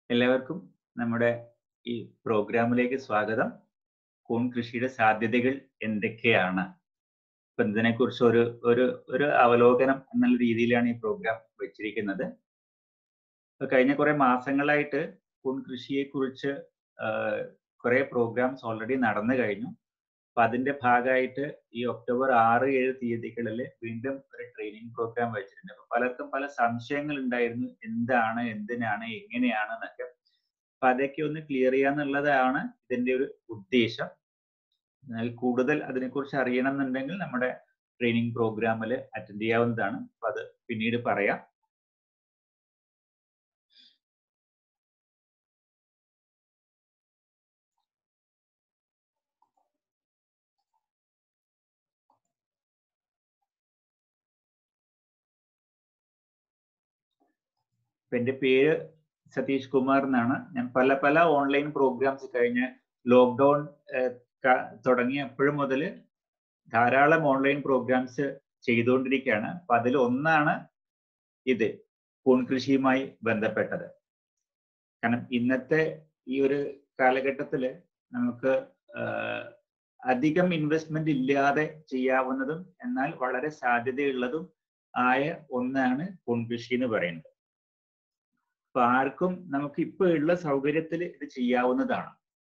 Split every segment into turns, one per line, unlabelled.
എല്ലാവർക്കും നമ്മുടെ ഈ പ്രോഗ്രാമിലേക്ക് സ്വാഗതം കൂൺ കൃഷിയുടെ സാധ്യതകൾ എന്തൊക്കെയാണ് ഇപ്പൊ ഇതിനെക്കുറിച്ച് ഒരു ഒരു ഒരു അവലോകനം എന്നുള്ള രീതിയിലാണ് ഈ പ്രോഗ്രാം വെച്ചിരിക്കുന്നത് ഇപ്പൊ കഴിഞ്ഞ കുറെ മാസങ്ങളായിട്ട് കൂൺ കൃഷിയെ കുറിച്ച് കുറെ പ്രോഗ്രാംസ് ഓൾറെഡി നടന്നു കഴിഞ്ഞു അപ്പൊ അതിന്റെ ഭാഗമായിട്ട് ഈ ഒക്ടോബർ ആറ് ഏഴ് തീയതികളിൽ വീണ്ടും ഒരു ട്രെയിനിങ് പ്രോഗ്രാം വെച്ചിട്ടുണ്ട് അപ്പൊ പലർക്കും പല സംശയങ്ങൾ ഉണ്ടായിരുന്നു എന്താണ് എന്തിനാണ് എങ്ങനെയാണ് എന്നൊക്കെ അപ്പൊ അതൊക്കെ ഒന്ന് ക്ലിയർ ചെയ്യാന്നുള്ളതാണ് ഇതിന്റെ ഒരു ഉദ്ദേശം എന്നാൽ കൂടുതൽ അതിനെക്കുറിച്ച് അറിയണം എന്നുണ്ടെങ്കിൽ നമ്മുടെ ട്രെയിനിങ് പ്രോഗ്രാമിൽ അറ്റൻഡ് ചെയ്യാവുന്നതാണ് അപ്പൊ അത് പിന്നീട് പറയാം എന്റെ പേര് സതീഷ് കുമാർ എന്നാണ് ഞാൻ പല പല ഓൺലൈൻ പ്രോഗ്രാംസ് കഴിഞ്ഞ് ലോക്ക്ഡൗൺ തുടങ്ങിയപ്പോഴും മുതൽ ധാരാളം ഓൺലൈൻ പ്രോഗ്രാംസ് ചെയ്തുകൊണ്ടിരിക്കുകയാണ് അപ്പൊ അതിൽ ഒന്നാണ് ഇത് പൂൺ കൃഷിയുമായി ബന്ധപ്പെട്ടത് കാരണം ഇന്നത്തെ ഈ ഒരു കാലഘട്ടത്തിൽ നമുക്ക് അധികം ഇൻവെസ്റ്റ്മെന്റ് ഇല്ലാതെ ചെയ്യാവുന്നതും എന്നാൽ വളരെ സാധ്യതയുള്ളതും ആയ ഒന്നാണ് പൂൺ കൃഷി എന്ന് പറയുന്നത് അപ്പൊ ആർക്കും നമുക്ക് ഇപ്പൊ ഉള്ള സൗകര്യത്തിൽ ഇത് ചെയ്യാവുന്നതാണ്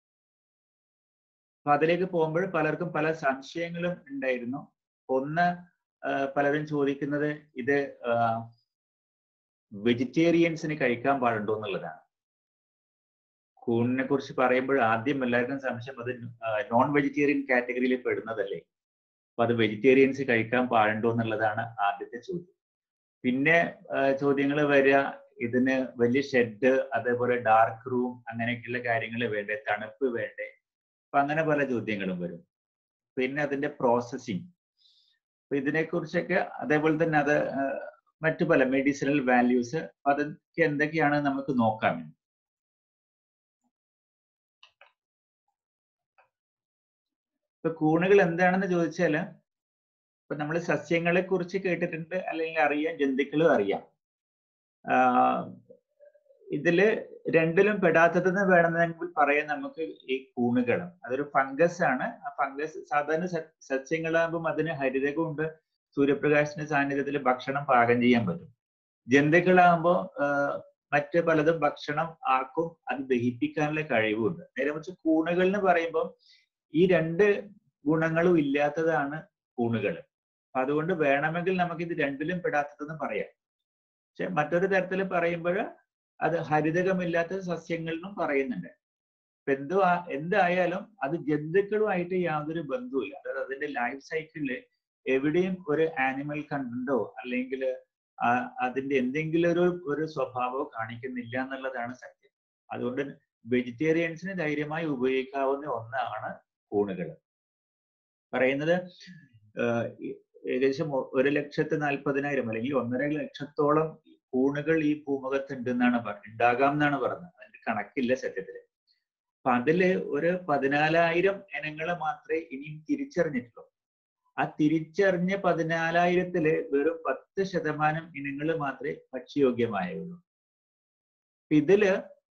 അപ്പൊ അതിലേക്ക് പോകുമ്പോൾ പലർക്കും പല സംശയങ്ങളും ഉണ്ടായിരുന്നു ഒന്ന് പലരും ചോദിക്കുന്നത് ഇത് വെജിറ്റേറിയൻസിന് കഴിക്കാൻ പാടുണ്ടോ എന്നുള്ളതാണ് കൂണിനെ കുറിച്ച് പറയുമ്പോൾ ആദ്യം എല്ലാവർക്കും സംശയം അത് നോൺ വെജിറ്റേറിയൻ കാറ്റഗറിയിൽ പെടുന്നതല്ലേ അപ്പൊ അത് വെജിറ്റേറിയൻസ് കഴിക്കാൻ പാടുണ്ടോ എന്നുള്ളതാണ് ആദ്യത്തെ ചോദ്യം പിന്നെ ചോദ്യങ്ങൾ വരിക ഇതിന് വലിയ ഷെഡ് അതേപോലെ ഡാർക്ക് റൂം അങ്ങനെയൊക്കെയുള്ള കാര്യങ്ങൾ വേണ്ടേ തണുപ്പ് വേണ്ടേ അപ്പൊ അങ്ങനെ പല ചോദ്യങ്ങളും വരും പിന്നെ അതിന്റെ പ്രോസസ്സിങ് അപ്പൊ ഇതിനെക്കുറിച്ചൊക്കെ അതേപോലെ തന്നെ അത് മറ്റു പല മെഡിസിനൽ വാല്യൂസ് അതൊക്കെ എന്തൊക്കെയാണ് നമുക്ക് നോക്കാം ഇപ്പൊ കൂണുകൾ എന്താണെന്ന് ചോദിച്ചാല് ഇപ്പൊ നമ്മൾ സസ്യങ്ങളെ കുറിച്ച് കേട്ടിട്ടുണ്ട് അല്ലെങ്കിൽ അറിയാം ജന്തുക്കളും അറിയാം ഇതില് രണ്ടിലും പെടാത്തതെന്ന് വേണമെന്നെങ്കിൽ പറയാൻ നമുക്ക് ഈ കൂണുകളും അതൊരു ഫംഗസ് ആണ് ആ ഫംഗസ് സാധാരണ സസ്യങ്ങളാകുമ്പോൾ അതിന് ഹരിതകമുണ്ട് സൂര്യപ്രകാശത്തിന്റെ സാന്നിധ്യത്തിൽ ഭക്ഷണം പാകം ചെയ്യാൻ പറ്റും ജന്തുക്കളാകുമ്പോൾ മറ്റ് പലതും ഭക്ഷണം ആക്കും അത് ദഹിപ്പിക്കാനുള്ള കഴിവുണ്ട് നേരെ മറിച്ച് കൂണുകൾ എന്ന് പറയുമ്പോൾ ഈ രണ്ട് ഗുണങ്ങളും ഇല്ലാത്തതാണ് കൂണുകൾ അപ്പൊ അതുകൊണ്ട് വേണമെങ്കിൽ നമുക്ക് ഇത് രണ്ടിലും പെടാത്തതെന്ന് പറയാം പക്ഷെ മറ്റൊരു തരത്തിൽ പറയുമ്പോൾ അത് ഹരിതകമില്ലാത്ത സസ്യങ്ങളിലും പറയുന്നുണ്ട് ഇപ്പൊ എന്തോ എന്തായാലും അത് ജന്തുക്കളുമായിട്ട് യാതൊരു ബന്ധവുമില്ല അതായത് അതിന്റെ ലൈഫ് സൈക്കിളിൽ എവിടെയും ഒരു ആനിമൽ കണ്ടന്റോ അല്ലെങ്കിൽ അതിന്റെ എന്തെങ്കിലും ഒരു ഒരു സ്വഭാവമോ കാണിക്കുന്നില്ല എന്നുള്ളതാണ് സത്യം അതുകൊണ്ട് വെജിറ്റേറിയൻസിന് ധൈര്യമായി ഉപയോഗിക്കാവുന്ന ഒന്നാണ് കൂണുകൾ പറയുന്നത് ഏകദേശം ഒരു ലക്ഷത്തി നാൽപ്പതിനായിരം അല്ലെങ്കിൽ ഒന്നര ലക്ഷത്തോളം കൂണുകൾ ഈ ഭൂമുഖത്തുണ്ട് എന്നാണ് പറഞ്ഞത് ഉണ്ടാകാം എന്നാണ് പറഞ്ഞത് അതിന്റെ കണക്കില്ല സത്യത്തില് അപ്പൊ അതില് ഒരു പതിനാലായിരം ഇനങ്ങൾ മാത്രമേ ഇനിയും തിരിച്ചറിഞ്ഞിട്ടുള്ളൂ ആ തിരിച്ചറിഞ്ഞ പതിനാലായിരത്തില് വെറും പത്ത് ശതമാനം ഇനങ്ങൾ മാത്രമേ ഭക്ഷ്യയോഗ്യമായുള്ളൂ ഇതില്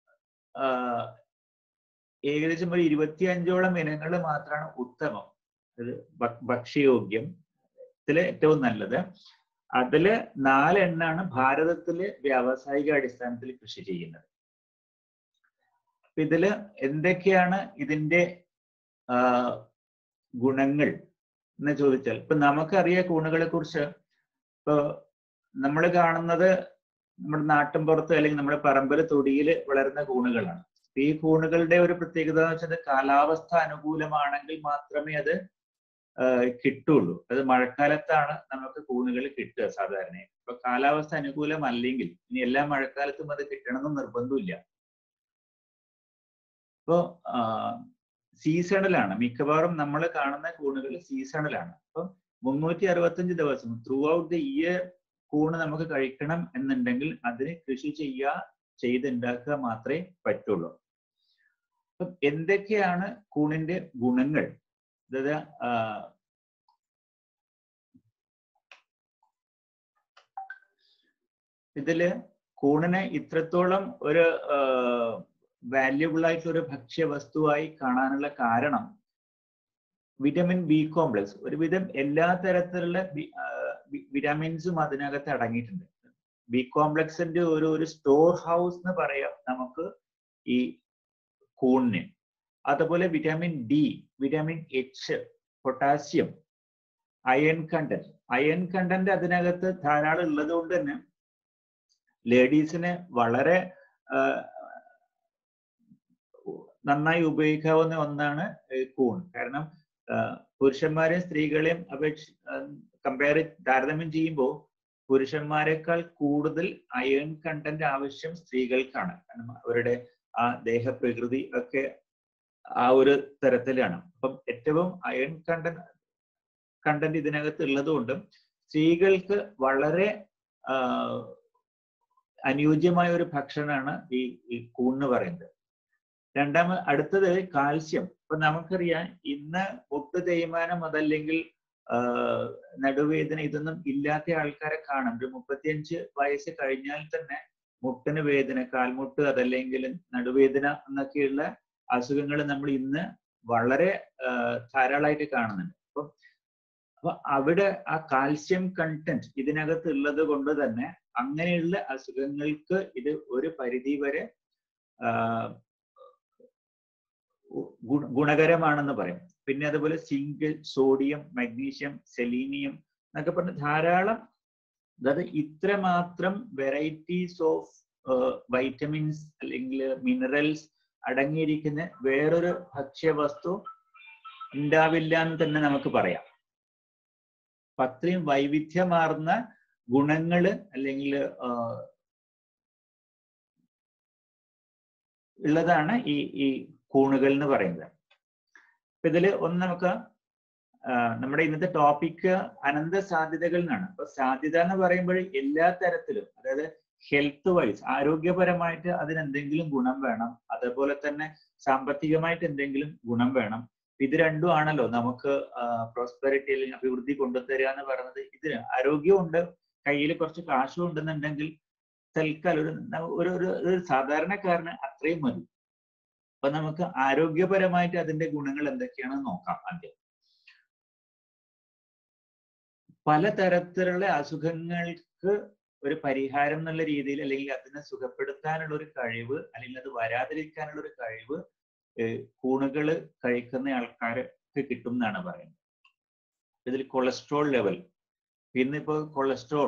ഏകദേശം ഒരു ഇരുപത്തിയഞ്ചോളം ഇനങ്ങൾ മാത്രമാണ് ഉത്തമം അത് ഭക്ഷ്യയോഗ്യം ഇതില് ഏറ്റവും നല്ലത് അതില് നാലെണ്ണാണ് ഭാരതത്തില് വ്യാവസായിക അടിസ്ഥാനത്തിൽ കൃഷി ചെയ്യുന്നത് ഇതില് എന്തൊക്കെയാണ് ഇതിന്റെ ഗുണങ്ങൾ എന്ന് ചോദിച്ചാൽ ഇപ്പൊ നമുക്കറിയാം കൂണുകളെ കുറിച്ച് ഇപ്പൊ നമ്മൾ കാണുന്നത് നമ്മുടെ നാട്ടിൻപുറത്ത് അല്ലെങ്കിൽ നമ്മുടെ പറമ്പിൽ തൊടിയിൽ വളരുന്ന കൂണുകളാണ് ഈ കൂണുകളുടെ ഒരു പ്രത്യേകത എന്ന് വെച്ചാൽ കാലാവസ്ഥ അനുകൂലമാണെങ്കിൽ മാത്രമേ അത് കിട്ടുള്ളൂ അത് മഴക്കാലത്താണ് നമുക്ക് കൂണുകൾ കിട്ടുക സാധാരണ ഇപ്പൊ കാലാവസ്ഥ അനുകൂലമല്ലെങ്കിൽ ഇനി എല്ലാ മഴക്കാലത്തും അത് കിട്ടണമെന്ന് നിർബന്ധമില്ല ഇപ്പോ സീസണലാണ് മിക്കവാറും നമ്മൾ കാണുന്ന കൂണുകൾ സീസണലാണ് അപ്പം മുന്നൂറ്റി അറുപത്തഞ്ച് ദിവസം ത്രൂ ഔട്ട് ദ ഇയർ കൂണ് നമുക്ക് കഴിക്കണം എന്നുണ്ടെങ്കിൽ അതിന് കൃഷി ചെയ്യുക ചെയ്തുണ്ടാക്കുക മാത്രമേ പറ്റുള്ളൂ അപ്പം എന്തൊക്കെയാണ് കൂണിന്റെ ഗുണങ്ങൾ അതായത് ഇതില് കൂണിനെ ഇത്രത്തോളം ഒരു വാല്യുബിൾ ആയിട്ടുള്ള ഒരു ഭക്ഷ്യവസ്തുവായി കാണാനുള്ള കാരണം വിറ്റമിൻ ബി കോംപ്ലക്സ് ഒരുവിധം എല്ലാ തരത്തിലുള്ള വിറ്റാമിൻസും അതിനകത്ത് അടങ്ങിയിട്ടുണ്ട് ബി കോംപ്ലക്സിന്റെ ഒരു ഒരു സ്റ്റോർ ഹൗസ് എന്ന് പറയാം നമുക്ക് ഈ കൂണിന് അതുപോലെ vitamin D vitamin H potassium iron content iron content അതിനകത്ത് ധാരാളം ഉള്ളത് കൊണ്ട് തന്നെ ലേഡീസിന് വളരെ നന്നായി ഉപയോഗിക്കാവുന്ന ഒന്നാണ് കൂൺ കാരണം പുരുഷന്മാരെയും സ്ത്രീകളെയും അപേക്ഷ കമ്പയർ താരതമ്യം ചെയ്യുമ്പോൾ പുരുഷന്മാരെക്കാൾ കൂടുതൽ അയൺ കണ്ടന്റ് ആവശ്യം സ്ത്രീകൾക്കാണ് കാരണം അവരുടെ ആ ദേഹപ്രകൃതി ഒക്കെ ആ ഒരു തരത്തിലാണ് അപ്പം ഏറ്റവും അയൺ കണ്ടന്റ് കണ്ടന്റ് ഇതിനകത്ത് ഉള്ളത് കൊണ്ടും സ്ത്രീകൾക്ക് വളരെ അനുയോജ്യമായ ഒരു ഭക്ഷണമാണ് ഈ ഈ കൂണ് പറയുന്നത് രണ്ടാമത് അടുത്തത് കാൽസ്യം ഇപ്പൊ നമുക്കറിയാം ഇന്ന് മുട്ട് തേയ്മാനം അതല്ലെങ്കിൽ നടുവേദന ഇതൊന്നും ഇല്ലാത്ത ആൾക്കാരെ കാണാം ഒരു മുപ്പത്തിയഞ്ച് വയസ്സ് കഴിഞ്ഞാൽ തന്നെ മുട്ടിന് വേദന കാൽമുട്ട് അതല്ലെങ്കിൽ നടുവേദന എന്നൊക്കെയുള്ള അസുഖങ്ങൾ നമ്മൾ ഇന്ന് വളരെ ധാരാളമായിട്ട് കാണുന്നുണ്ട് അപ്പം അപ്പൊ അവിടെ ആ കാൽസ്യം കണ്ടന്റ് ഇതിനകത്ത് ഉള്ളത് കൊണ്ട് തന്നെ അങ്ങനെയുള്ള അസുഖങ്ങൾക്ക് ഇത് ഒരു പരിധി വരെ ഗുണകരമാണെന്ന് പറയും പിന്നെ അതുപോലെ സിങ്ക് സോഡിയം മഗ്നീഷ്യം സെലീനിയം എന്നൊക്കെ പറഞ്ഞ ധാരാളം അതായത് ഇത്രമാത്രം വെറൈറ്റീസ് ഓഫ് വൈറ്റമിൻസ് അല്ലെങ്കിൽ മിനറൽസ് അടങ്ങിയിരിക്കുന്ന വേറൊരു ഭക്ഷ്യവസ്തു ഉണ്ടാവില്ല എന്ന് തന്നെ നമുക്ക് പറയാം അപ്പൊ അത്രയും വൈവിധ്യമാർന്ന ഗുണങ്ങള് അല്ലെങ്കിൽ ഉള്ളതാണ് ഈ ഈ കൂണുകൾ എന്ന് പറയുന്നത് അപ്പൊ ഇതില് ഒന്ന് നമുക്ക് നമ്മുടെ ഇന്നത്തെ ടോപ്പിക്ക് അനന്ത സാധ്യതകൾ എന്നാണ് അപ്പൊ സാധ്യത എന്ന് പറയുമ്പോൾ എല്ലാ തരത്തിലും അതായത് ഹെൽത്ത് വൈസ് ആരോഗ്യപരമായിട്ട് അതിന് എന്തെങ്കിലും ഗുണം വേണം അതേപോലെ തന്നെ സാമ്പത്തികമായിട്ട് എന്തെങ്കിലും ഗുണം വേണം ഇത് രണ്ടും ആണല്ലോ നമുക്ക് പ്രോസ്പെറിറ്റി അല്ലെങ്കിൽ അഭിവൃദ്ധി കൊണ്ടുതരിക എന്ന് പറയുന്നത് ഇതിന് ആരോഗ്യമുണ്ട് കയ്യിൽ കുറച്ച് കാശും ഉണ്ടെന്നുണ്ടെങ്കിൽ തൽക്കാലം ഒരു ഒരു ഒരു സാധാരണക്കാരന് അത്രയും മതി അപ്പൊ നമുക്ക് ആരോഗ്യപരമായിട്ട് അതിന്റെ ഗുണങ്ങൾ എന്തൊക്കെയാണെന്ന് നോക്കാം ആദ്യം പലതരത്തിലുള്ള അസുഖങ്ങൾക്ക് ഒരു പരിഹാരം എന്നുള്ള രീതിയിൽ അല്ലെങ്കിൽ അതിനെ സുഖപ്പെടുത്താനുള്ള ഒരു കഴിവ് അല്ലെങ്കിൽ അത് വരാതിരിക്കാനുള്ള ഒരു കഴിവ് കൂണുകൾ കഴിക്കുന്ന ആൾക്കാർക്ക് കിട്ടും എന്നാണ് പറയുന്നത് ഇതിൽ കൊളസ്ട്രോൾ ലെവൽ പിന്നെ ഇപ്പോൾ കൊളസ്ട്രോൾ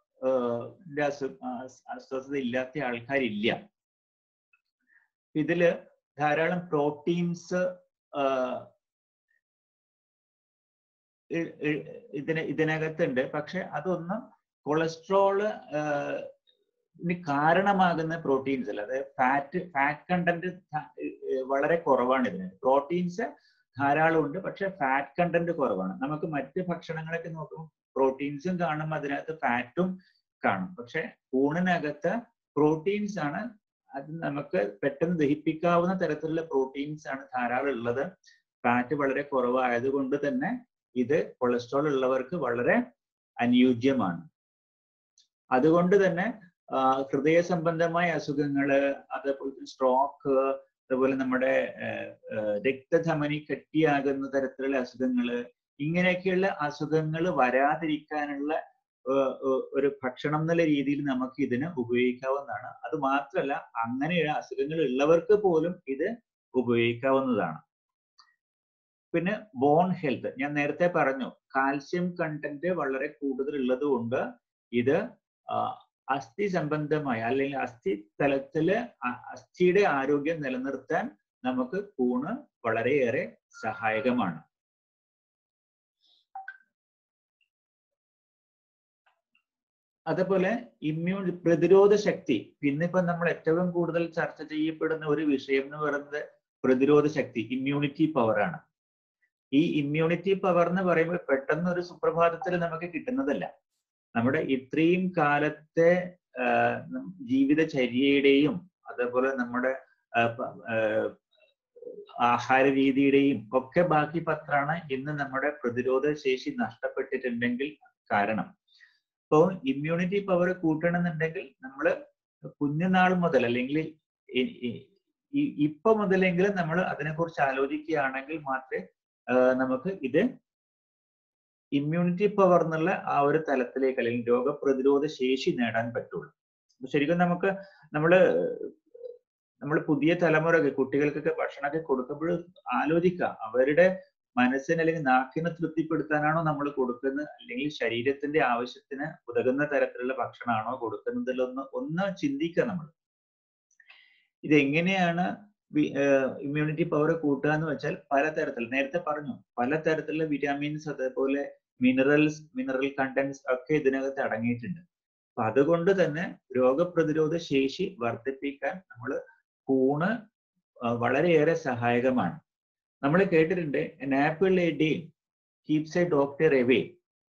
അസ്വസ്ഥത ഇല്ലാത്ത ആൾക്കാരില്ല ഇതില് ധാരാളം പ്രോട്ടീൻസ് ഇതിന് ഇതിനകത്തുണ്ട് പക്ഷെ അതൊന്നും കൊളസ്ട്രോള് കാരണമാകുന്ന പ്രോട്ടീൻസ് അല്ല അതായത് ഫാറ്റ് ഫാറ്റ് കണ്ടന്റ് വളരെ കുറവാണ് ഇതിന് പ്രോട്ടീൻസ് ധാരാളം ഉണ്ട് പക്ഷെ ഫാറ്റ് കണ്ടന്റ് കുറവാണ് നമുക്ക് മറ്റ് ഭക്ഷണങ്ങളൊക്കെ നോക്കുമ്പോൾ പ്രോട്ടീൻസും കാണും അതിനകത്ത് ഫാറ്റും കാണും പക്ഷെ ഊണിനകത്ത് പ്രോട്ടീൻസ് ആണ് അത് നമുക്ക് പെട്ടെന്ന് ദഹിപ്പിക്കാവുന്ന തരത്തിലുള്ള പ്രോട്ടീൻസ് ആണ് ധാരാളം ഉള്ളത് ഫാറ്റ് വളരെ കുറവായതുകൊണ്ട് തന്നെ ഇത് കൊളസ്ട്രോൾ ഉള്ളവർക്ക് വളരെ അനുയോജ്യമാണ് അതുകൊണ്ട് തന്നെ ഹൃദയ സംബന്ധമായ അസുഖങ്ങള് അതേപോലെ സ്ട്രോക്ക് അതുപോലെ നമ്മുടെ രക്തധമനി കെട്ടിയാകുന്ന തരത്തിലുള്ള അസുഖങ്ങള് ഇങ്ങനെയൊക്കെയുള്ള അസുഖങ്ങൾ വരാതിരിക്കാനുള്ള ഒരു ഭക്ഷണം എന്നുള്ള രീതിയിൽ നമുക്ക് ഇതിന് ഉപയോഗിക്കാവുന്നതാണ് അത് മാത്രമല്ല അങ്ങനെയുള്ള അസുഖങ്ങൾ ഉള്ളവർക്ക് പോലും ഇത് ഉപയോഗിക്കാവുന്നതാണ് പിന്നെ ബോൺ ഹെൽത്ത് ഞാൻ നേരത്തെ പറഞ്ഞു കാൽസ്യം കണ്ടന്റ് വളരെ കൂടുതൽ ഉള്ളത് കൊണ്ട് ഇത് അസ്ഥി സംബന്ധമായ അല്ലെങ്കിൽ അസ്ഥി തലത്തില് അസ്ഥിയുടെ ആരോഗ്യം നിലനിർത്താൻ നമുക്ക് കൂണ് വളരെയേറെ സഹായകമാണ് അതുപോലെ ഇമ്മ്യൂൺ പ്രതിരോധ ശക്തി പിന്നിപ്പോ നമ്മൾ ഏറ്റവും കൂടുതൽ ചർച്ച ചെയ്യപ്പെടുന്ന ഒരു വിഷയം എന്ന് പറയുന്നത് പ്രതിരോധ ശക്തി ഇമ്മ്യൂണിറ്റി പവർ ആണ് ഈ ഇമ്മ്യൂണിറ്റി പവർ എന്ന് പറയുമ്പോൾ പെട്ടെന്ന് ഒരു സുപ്രഭാതത്തിൽ നമുക്ക് കിട്ടുന്നതല്ല നമ്മുടെ ഇത്രയും കാലത്തെ ജീവിതചര്യയുടെയും അതേപോലെ നമ്മുടെ ആഹാര രീതിയുടെയും ഒക്കെ ബാക്കി പത്രാണ് ഇന്ന് നമ്മുടെ പ്രതിരോധ ശേഷി നഷ്ടപ്പെട്ടിട്ടുണ്ടെങ്കിൽ കാരണം അപ്പോൾ ഇമ്മ്യൂണിറ്റി പവർ കൂട്ടണമെന്നുണ്ടെങ്കിൽ നമ്മൾ കുഞ്ഞുനാൾ മുതൽ അല്ലെങ്കിൽ ഇ- ഇ- ഇ- ഇപ്പൊ മുതലെങ്കിലും നമ്മൾ അതിനെക്കുറിച്ച് ആലോചിക്കുകയാണെങ്കിൽ മാത്രമേ ആ, നമുക്ക് ഇത് ഇമ്മ്യൂണിറ്റി പവർ എന്നുള്ള ആ ഒരു തലത്തിലേക്ക് അല്ലെങ്കിൽ രോഗപ്രതിരോധ ശേഷി നേടാൻ പറ്റുള്ളൂ അപ്പൊ ശരിക്കും നമുക്ക് നമ്മള് നമ്മൾ പുതിയ തലമുറക്ക് കുട്ടികൾക്കൊക്കെ ഭക്ഷണമൊക്കെ കൊടുക്കുമ്പോൾ ആലോചിക്കുക അവരുടെ മനസ്സിന് അല്ലെങ്കിൽ നാക്കിനെ തൃപ്തിപ്പെടുത്താനാണോ നമ്മൾ കൊടുക്കുന്നത് അല്ലെങ്കിൽ ശരീരത്തിന്റെ ആവശ്യത്തിന് ഉതകുന്ന തരത്തിലുള്ള ഭക്ഷണമാണോ കൊടുക്കുന്നതിലൊന്ന് ഒന്ന് ചിന്തിക്കുക നമ്മൾ ഇതെങ്ങനെയാണ് ഇമ്മ്യൂണിറ്റി പവർ കൂട്ടുക എന്ന് വെച്ചാൽ പലതരത്തിൽ നേരത്തെ പറഞ്ഞു പലതരത്തിലുള്ള വിറ്റാമിൻസ് അതേപോലെ മിനറൽസ് മിനറൽ കണ്ടന്റ്സ് ഒക്കെ ഇതിനകത്ത് അടങ്ങിയിട്ടുണ്ട് അപ്പൊ അതുകൊണ്ട് തന്നെ രോഗപ്രതിരോധ ശേഷി വർദ്ധിപ്പിക്കാൻ നമ്മൾ കൂണ് ആ, വളരെയേറെ സഹായകമാണ് നമ്മൾ കേട്ടിട്ടുണ്ട് an apple a day keeps a doctor away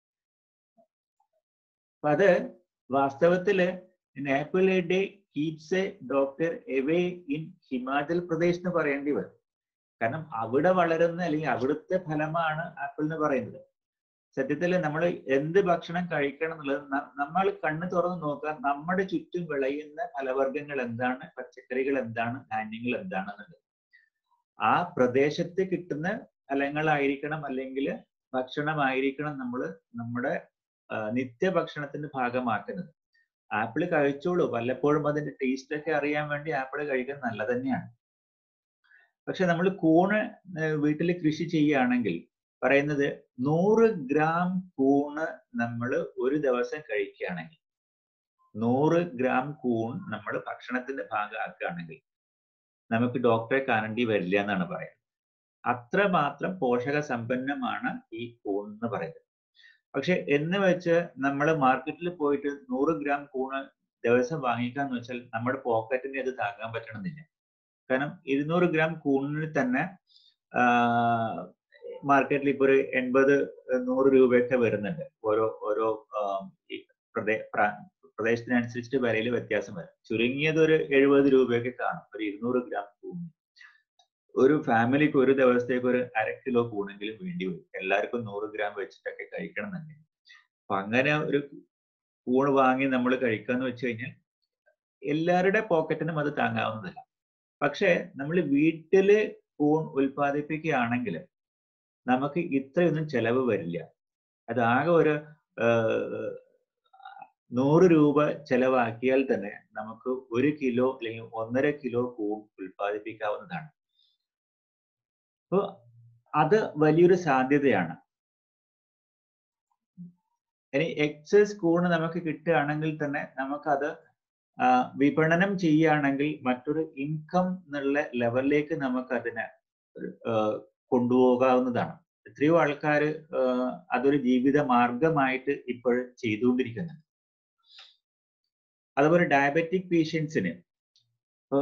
അപ്പൊ അത് വാസ്തവത്തില് an apple a day keeps a doctor away in Himachal Pradesh എന്ന് പറയേണ്ടി വരും കാരണം അവിടെ വളരുന്ന അല്ലെങ്കിൽ അവിടുത്തെ ഫലമാണ് ആപ്പിൾ എന്ന് പറയുന്നത് സത്യത്തിൽ നമ്മൾ എന്ത് ഭക്ഷണം കഴിക്കണം എന്നുള്ളത് ന- നമ്മൾ കണ്ണ് തുറന്ന് നോക്കുക നമ്മുടെ ചുറ്റും വിളയുന്ന ഫലവർഗ്ഗങ്ങൾ എന്താണ് പച്ചക്കറികൾ എന്താണ് ധാന്യങ്ങൾ എന്താണെന്നുള്ളത് ആ പ്രദേശത്ത് കിട്ടുന്ന ഫലങ്ങളായിരിക്കണം അല്ലെങ്കിൽ ഭക്ഷണമായിരിക്കണം നമ്മൾ നമ്മുടെ ആ, നിത്യഭക്ഷണത്തിന്റെ ഭാഗമാക്കുന്നത് ആപ്പിൾ കഴിച്ചോളൂ വല്ലപ്പോഴും അതിന്റെ ടേസ്റ്റ് ഒക്കെ അറിയാൻ വേണ്ടി ആപ്പിൾ കഴിക്കുന്നത് നല്ലത് തന്നെയാണ് പക്ഷെ നമ്മൾ കൂണ് വീട്ടിൽ കൃഷി ചെയ്യുകയാണെങ്കിൽ പറയുന്നത് നൂറ് ഗ്രാം കൂണ് നമ്മൾ ഒരു ദിവസം കഴിക്കുകയാണെങ്കിൽ നൂറ് ഗ്രാം കൂൺ നമ്മൾ ഭക്ഷണത്തിന്റെ ഭാഗമാക്കുകയാണെങ്കിൽ നമുക്ക് ഡോക്ടറെ കാണേണ്ടി വരില്ല എന്നാണ് പറയുന്നത് അത്രമാത്രം പോഷക സമ്പന്നമാണ് ഈ കൂൺ എന്ന് പറയുന്നത് പക്ഷെ എന്ന് വെച്ച് നമ്മൾ മാർക്കറ്റിൽ പോയിട്ട് നൂറ് ഗ്രാം കൂണ് ദിവസം വാങ്ങിക്കാന്ന് വെച്ചാൽ നമ്മുടെ പോക്കറ്റിന് അത് താങ്ങാൻ പറ്റണമെന്നില്ല കാരണം ഇരുന്നൂറ് ഗ്രാം കൂണിന് തന്നെ മാർക്കറ്റിൽ ഇപ്പോൾ ഒരു എൺപത് നൂറ് രൂപയൊക്കെ വരുന്നുണ്ട് ഓരോ ഓരോ ആം, ഈ പ്രദേ പ്ര- പ്രദേശത്തിനനുസരിച്ചിട്ട് വിലയിൽ വ്യത്യാസം വരും ചുരുങ്ങിയത് ഒരു എഴുപത് രൂപയൊക്കെ കാണും ഒരു ഇരുന്നൂറ് ഗ്രാം കൂണ് ഒരു ഫാമിലിക്ക് ഒരു ദിവസത്തേക്ക് ഒരു അര കിലോ കൂണെങ്കിലും വേണ്ടി വരും എല്ലാവർക്കും നൂറ് ഗ്രാം വെച്ചിട്ടൊക്കെ കഴിക്കണം എന്നുണ്ടെങ്കിൽ അപ്പൊ അങ്ങനെ ഒരു കൂണ് വാങ്ങി നമ്മൾ കഴിക്കാന്ന് വെച്ച് കഴിഞ്ഞാൽ എല്ലാവരുടെ പോക്കറ്റിനും അത് താങ്ങാവുന്നതല്ല പക്ഷെ നമ്മൾ വീട്ടില് കൂൺ ഉൽപ്പാദിപ്പിക്കുകയാണെങ്കിൽ നമുക്ക് ഇത്രയൊന്നും ചെലവ് വരില്ല അത് ആകെ ഒരു ആഹ്, നൂറ് രൂപ ചെലവാക്കിയാൽ തന്നെ നമുക്ക് ഒരു കിലോ അല്ലെങ്കിൽ ഒന്നര കിലോ കൂൺ ഉൽപ്പാദിപ്പിക്കാവുന്നതാണ് അപ്പോൾ അത് വലിയൊരു സാധ്യതയാണ് ഇനി എക്സസ് കൂണ് നമുക്ക് കിട്ടുകയാണെങ്കിൽ തന്നെ നമുക്കത് ആ, വിപണനം ചെയ്യുകയാണെങ്കിൽ മറ്റൊരു ഇൻകം എന്നുള്ള ലെവലിലേക്ക് നമുക്ക് അതിനെ ഒരു, ആ, കൊണ്ടുപോകാവുന്നതാണ് എത്രയോ ആൾക്കാർ അതൊരു ജീവിത മാർഗമായിട്ട് ഇപ്പോൾ ചെയ്തുകൊണ്ടിരിക്കുന്നുണ്ട് അതുപോലെ ഡയബറ്റിക് പേഷ്യൻസിന് ഇപ്പം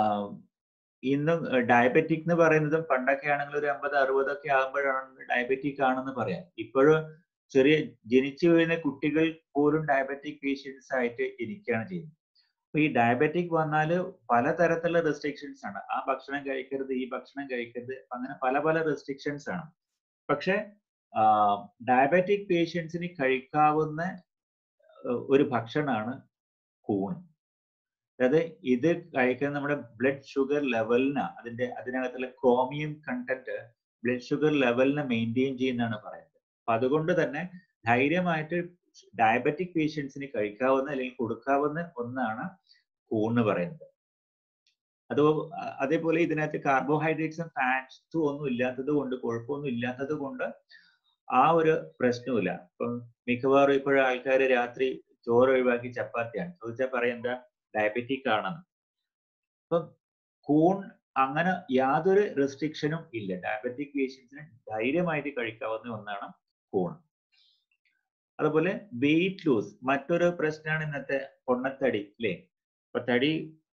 ഇന്നും ഡയബറ്റിക് എന്ന് പറയുന്നതും പണ്ടൊക്കെ ആണെങ്കിൽ ഒരു അമ്പത് അറുപതൊക്കെ ആകുമ്പോഴാണ് ഡയബറ്റിക് ആണെന്ന് പറയാം ഇപ്പോഴും ചെറിയ ജനിച്ചു വീഴുന്ന കുട്ടികൾ പോലും ഡയബറ്റിക് പേഷ്യൻസ് ആയിട്ട് ജനിക്കുകയാണ് ചെയ്യുന്നത് അപ്പൊ ഈ ഡയബറ്റിക് വന്നാൽ പലതരത്തിലുള്ള റെസ്ട്രിക്ഷൻസ് ആണ് ആ ഭക്ഷണം കഴിക്കരുത് ഈ ഭക്ഷണം കഴിക്കരുത് അങ്ങനെ പല പല റെസ്ട്രിക്ഷൻസ് ആണ് പക്ഷെ ഡയബറ്റിക് പേഷ്യൻസിന് കഴിക്കാവുന്ന ഏർ, ഒരു ഭക്ഷണമാണ് കൂൺ അതായത് ഇത് കഴിക്കുന്നത് നമ്മുടെ ബ്ലഡ് ഷുഗർ ലെവലിന് അതിന്റെ അതിനകത്തുള്ള ക്രോമിയം കണ്ടന്റ് ബ്ലഡ് ഷുഗർ ലെവലിനെ മെയിൻറ്റെയിൻ ചെയ്യുന്നതാണ് പറയുന്നത് അപ്പൊ അതുകൊണ്ട് തന്നെ ധൈര്യമായിട്ട് ഡയബറ്റിക് പേഷ്യൻസിന് കഴിക്കാവുന്ന അല്ലെങ്കിൽ കൊടുക്കാവുന്ന ഒന്നാണ് കൂൺ എന്ന് പറയുന്നത് അത് അതേപോലെ ഇതിനകത്ത് കാർബോഹൈഡ്രേറ്റ്സും ഫാറ്റ്സും ഒന്നും ഇല്ലാത്തത് കൊണ്ട് കുഴപ്പമൊന്നും ഇല്ലാത്തത് കൊണ്ട് ആ ഒരു പ്രശ്നമില്ല ഇപ്പം മിക്കവാറും ഇപ്പോഴും ആൾക്കാർ രാത്രി ചോറ് ഒഴിവാക്കി ചപ്പാത്തിയാണ് ചോദിച്ചാൽ പറയാം എന്താ ഡയബറ്റിക് ആണെന്ന് അപ്പം കൂൺ അങ്ങനെ യാതൊരു റെസ്ട്രിക്ഷനും ഇല്ല ഡയബറ്റിക് പേഷ്യൻസിന് ധൈര്യമായിട്ട് കഴിക്കാവുന്ന ഒന്നാണ് കൂൺ അതുപോലെ വെയിറ്റ് ലൂസ് മറ്റൊരു പ്രശ്നമാണ് ഇന്നത്തെ പൊണ്ണത്തടി അല്ലേ അപ്പൊ തടി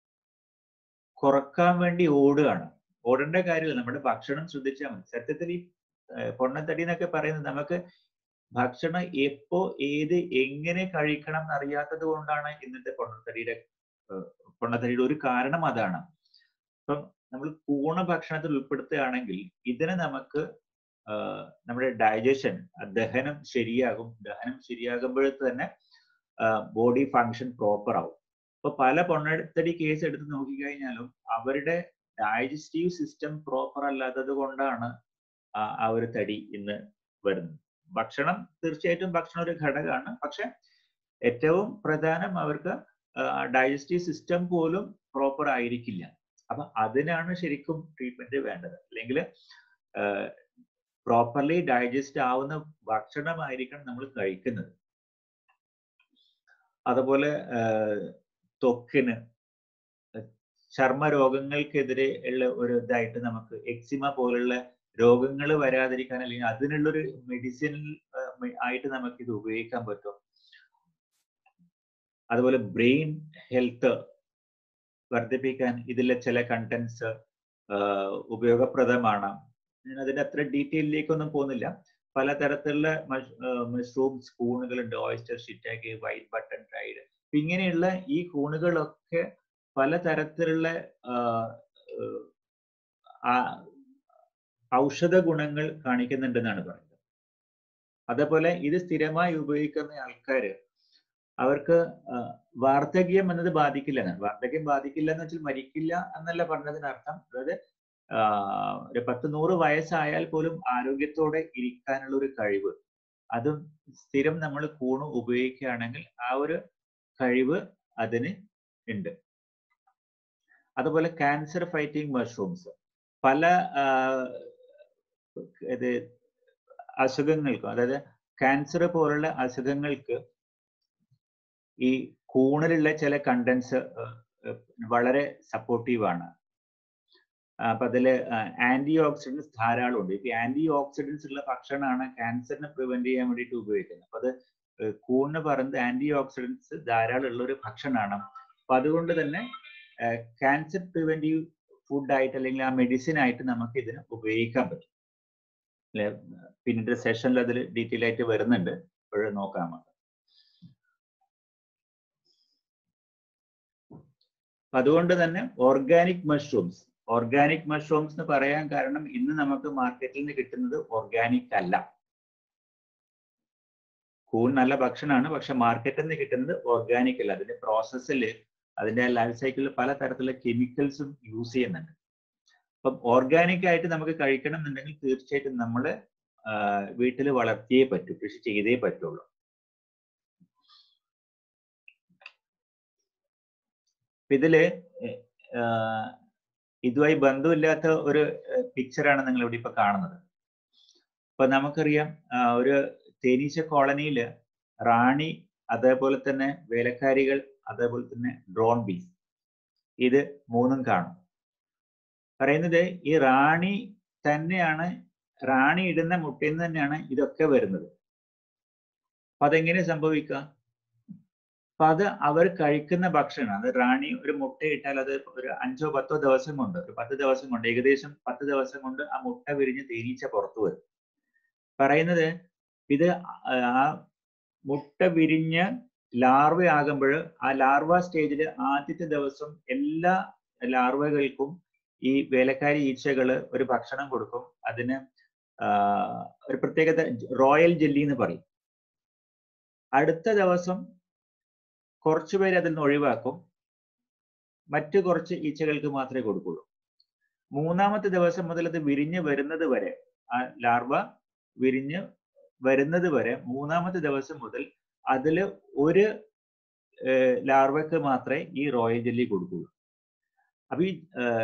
കുറക്കാൻ വേണ്ടി ഓടുകയാണ് ഓടേണ്ട കാര്യമില്ല നമ്മുടെ ഭക്ഷണം ശ്രദ്ധിച്ചാൽ മതി സത്യത്തിൽ ഈ ഏർ പൊണ്ണത്തടി എന്നൊക്കെ പറയുന്നത് നമുക്ക് ഭക്ഷണം എപ്പോ ഏത് എങ്ങനെ കഴിക്കണം എന്നറിയാത്തത് കൊണ്ടാണ് ഇന്നത്തെ പൊണ്ണത്തടിയുടെ ഏർ പൊണ്ണത്തടിയുടെ ഒരു കാരണം അതാണ് ഇപ്പം നമ്മൾ പൂർണ്ണ ഭക്ഷണത്തിൽ ഉൾപ്പെടുത്തുകയാണെങ്കിൽ ഇതിനെ നമുക്ക് ആഹ് നമ്മുടെ ഡൈജഷൻ ദഹനം ശരിയാകും ദഹനം ശരിയാകുമ്പോഴേ തന്നെ ബോഡി ഫങ്ഷൻ പ്രോപ്പർ ആവും അപ്പൊ പല പൊണ്ണത്തടി കേസ് എടുത്ത് നോക്കിക്കഴിഞ്ഞാലും അവരുടെ ഡൈജസ്റ്റീവ് സിസ്റ്റം പ്രോപ്പർ അല്ലാത്തത് കൊണ്ടാണ് ആ ഒരു തടി ഇന്ന് വരുന്നത് ഭക്ഷണം തീർച്ചയായിട്ടും ഭക്ഷണം ഒരു ഘടകമാണ് പക്ഷെ ഏറ്റവും പ്രധാനം അവർക്ക് ഡൈജസ്റ്റീവ് സിസ്റ്റം പോലും പ്രോപ്പർ ആയിരിക്കില്ല അപ്പൊ അതിനാണ് ശരിക്കും ട്രീറ്റ്മെന്റ് വേണ്ടത് അല്ലെങ്കിൽ പ്രോപ്പർലി ഡൈജസ്റ്റ് ആവുന്ന ഭക്ഷണമായിരിക്കണം നമ്മൾ കഴിക്കുന്നത് അതുപോലെ ത്വക്കിന് ചർമ്മ രോഗങ്ങൾക്കെതിരെ ഉള്ള ഒരു ഇതായിട്ട് നമുക്ക് എക്സിമ പോലുള്ള രോഗങ്ങൾ വരാതിരിക്കാൻ അല്ലെങ്കിൽ അതിനുള്ളൊരു മെഡിസിൻ ആയിട്ട് നമുക്ക് ഇത് ഉപയോഗിക്കാൻ പറ്റും അതുപോലെ ബ്രെയിൻ ഹെൽത്ത് വർദ്ധിപ്പിക്കാൻ ഇതിലെ ചില കണ്ടന്റ്സ് ഉപയോഗപ്രദമാണ് ഞാൻ അതിന്റെ അത്ര ഡീറ്റെയിലേക്കൊന്നും പോകുന്നില്ല പലതരത്തിലുള്ള മഷ്റൂം സ്പൂണുകളുണ്ട് oyster shiitake white button fried ഇങ്ങനെയുള്ള ഈ കൂണുകളൊക്കെ പലതരത്തിലുള്ള ഔഷധ ഗുണങ്ങൾ കാണിക്കുന്നുണ്ടെന്നാണ് പറയുന്നത് അതേപോലെ ഇത് സ്ഥിരമായി ഉപയോഗിക്കുന്ന ആൾക്കാർ അവർക്ക് വാർദ്ധക്യം എന്നത് ബാധിക്കില്ല എന്നാണ് വാർദ്ധക്യം ബാധിക്കില്ല എന്ന് വെച്ചാൽ മരിക്കില്ല എന്നല്ല പറഞ്ഞതിനർത്ഥം അതായത് ഒരു പത്ത് നൂറ് വയസ്സായാൽ പോലും ആരോഗ്യത്തോടെ ഇരിക്കാനുള്ള ഒരു കഴിവ് അതും സ്ഥിരം നമ്മൾ കൂണ് ഉപയോഗിക്കുകയാണെങ്കിൽ ആ ഒരു കഴിവ് അതിന് ഉണ്ട് അതുപോലെ ക്യാൻസർ ഫൈറ്റിംഗ് മഷ്റൂംസ് പല ഇത് അസുഖങ്ങൾക്കും അതായത് ക്യാൻസർ പോലുള്ള അസുഖങ്ങൾക്ക് ഈ കൂണിലുള്ള ചില കണ്ടൻസ് വളരെ സപ്പോർട്ടീവാണ് അപ്പൊ അതിൽ ആന്റി ഓക്സിഡൻസ് ധാരാളം ഉണ്ട് ഇപ്പൊ ആന്റി ഓക്സിഡൻസ് ഉള്ള ഭക്ഷണമാണ് ക്യാൻസറിനെ പ്രിവെന്റ് ചെയ്യാൻ വേണ്ടിയിട്ട് ഉപയോഗിക്കുന്നത് അപ്പൊ അത് കൂണിന് പറയുന്നത് ആന്റി ഓക്സിഡൻസ് ധാരാളം ഉള്ള ഒരു ഭക്ഷണമാണ് അപ്പൊ അതുകൊണ്ട് തന്നെ ക്യാൻസർ പ്രിവെന്റീവ് ഫുഡ് ആയിട്ട് അല്ലെങ്കിൽ ആ മെഡിസിൻ ആയിട്ട് നമുക്ക് ഇതിന് ഉപയോഗിക്കാൻ പറ്റും അല്ലെ പിന്നീട് സെഷനിൽ അതിൽ ഡീറ്റെയിൽ ആയിട്ട് വരുന്നുണ്ട് ഇപ്പോഴും നോക്കാം നമുക്ക് അതുകൊണ്ട് തന്നെ ഓർഗാനിക് മഷ്റൂംസ് ഓർഗാനിക് മഷ്റൂംസ് എന്ന് പറയാൻ കാരണം ഇന്ന് നമുക്ക് മാർക്കറ്റിൽ നിന്ന് കിട്ടുന്നത് ഓർഗാനിക് അല്ല കൂൺ നല്ല ഭക്ഷണമാണ് പക്ഷെ മാർക്കറ്റിൽ നിന്ന് കിട്ടുന്നത് ഓർഗാനിക് അല്ല അതിന്റെ പ്രോസസ്സിൽ അതിന്റെ ലൈഫ് സൈക്കിളിൽ പല തരത്തിലുള്ള കെമിക്കൽസും യൂസ് ചെയ്യുന്നുണ്ട് അപ്പം ഓർഗാനിക് ആയിട്ട് നമുക്ക് കഴിക്കണം എന്നുണ്ടെങ്കിൽ തീർച്ചയായിട്ടും നമ്മൾ വീട്ടിൽ വളർത്തിയേ പറ്റൂ കൃഷി ചെയ്തേ പറ്റുള്ളൂ ഇതില് ഇതുമായി ബന്ധമില്ലാത്ത ഒരു പിക്ചറാണ് നിങ്ങൾ ഇവിടെ ഇപ്പൊ കാണുന്നത് അപ്പൊ നമുക്കറിയാം ഒരു തേനീച്ച കോളനിയിൽ റാണി അതേപോലെ തന്നെ വേലക്കാരികൾ അതേപോലെ തന്നെ ഡ്രോൺ ബീസ് ഇത് മൂന്നും കാണും പറയുന്നത് ഈ റാണി തന്നെയാണ് റാണി ഇടുന്ന മുട്ടയിൽ നിന്ന് തന്നെയാണ് ഇതൊക്കെ വരുന്നത് അപ്പൊ അതെങ്ങനെ സംഭവിക്കുക അപ്പൊ അത് അവർ കഴിക്കുന്ന ഭക്ഷണം അത് റാണി ഒരു മുട്ട ഇട്ടാൽ അത് ഒരു അഞ്ചോ പത്തോ ദിവസം കൊണ്ട് ഒരു പത്ത് ദിവസം കൊണ്ട് ഏകദേശം പത്ത് ദിവസം കൊണ്ട് ആ മുട്ട വിരിഞ്ഞ് തേനീച്ച പുറത്തു വരും പറയുന്നത് ഇത് ആ മുട്ട വിരിഞ്ഞ് ലാർവ ആകുമ്പോൾ ആ ലാർവ സ്റ്റേജിൽ ആദ്യത്തെ ദിവസം എല്ലാ ലാർവകൾക്കും ഈ വേലക്കാരി ഈച്ചകള് ഒരു ഭക്ഷണം കൊടുക്കും അതിന് ഒരു പ്രത്യേകത റോയൽ ജെല്ലി എന്ന് പറയും അടുത്ത ദിവസം കുറച്ചു പേര് അതിൽ നിന്ന് ഒഴിവാക്കും മറ്റു കുറച്ച് ഈച്ചകൾക്ക് മാത്രമേ കൊടുക്കുള്ളൂ മൂന്നാമത്തെ ദിവസം മുതൽ അത് വിരിഞ്ഞ് വരുന്നത് വരെ ആ ലാർവ വിരിഞ്ഞ് വരുന്നത് വരെ മൂന്നാമത്തെ ദിവസം മുതൽ അതിൽ ഒരു ലാർവയ്ക്ക് മാത്രമേ ഈ റോയൽ ജെല്ലി കൊടുക്കുള്ളൂ അപ്പൊ ഈ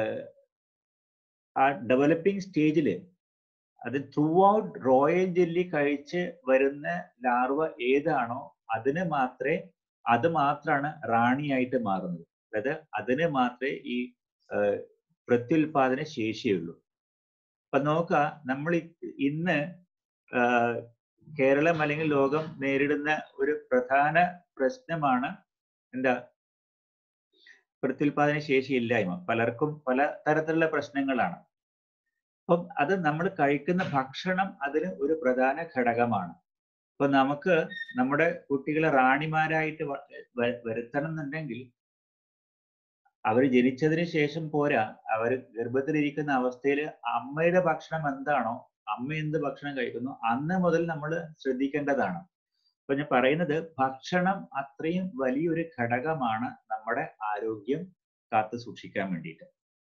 ആ ഡെവലപ്പിംഗ് സ്റ്റേജിൽ അത് ത്രൂ ഔട്ട് റോയൽ ജെല്ലി കഴിച്ച് വരുന്ന ലാർവ ഏതാണോ അതിന് മാത്രമേ അത് മാത്രമാണ് റാണിയായിട്ട് മാറുന്നത് അതായത് അതിന് മാത്രമേ ഈ പ്രത്യുൽപാദന ശേഷിയുള്ളൂ അപ്പൊ നോക്കുക നമ്മൾ ഇന്ന് കേരളം അല്ലെങ്കിൽ ലോകം നേരിടുന്ന ഒരു പ്രധാന പ്രശ്നമാണ് എന്താ പ്രത്യുൽപാദന ശേഷി ഇല്ലായ്മ പലർക്കും പല തരത്തിലുള്ള പ്രശ്നങ്ങളാണ് അപ്പം അത് നമ്മൾ കഴിക്കുന്ന ഭക്ഷണം അതിന് ഒരു പ്രധാന ഘടകമാണ് അപ്പൊ നമുക്ക് നമ്മുടെ കുട്ടികളെ റാണിമാരായിട്ട് വരുത്തണം എന്നുണ്ടെങ്കിൽ അവർ ജനിച്ചതിന് ശേഷം പോരാ അവർ ഗർഭത്തിലിരിക്കുന്ന അവസ്ഥയിൽ അമ്മയുടെ ഭക്ഷണം എന്താണോ അമ്മ എന്ത് ഭക്ഷണം കഴിക്കുന്നു അന്ന് മുതൽ നമ്മൾ ശ്രദ്ധിക്കേണ്ടതാണ് അപ്പൊ ഞാൻ പറയുന്നത് ഭക്ഷണം അത്രയും വലിയൊരു ഘടകമാണ് നമ്മുടെ നമ്മുടെ ആരോഗ്യം കാത്തു സൂക്ഷിക്കാൻ വേണ്ടിയിട്ട്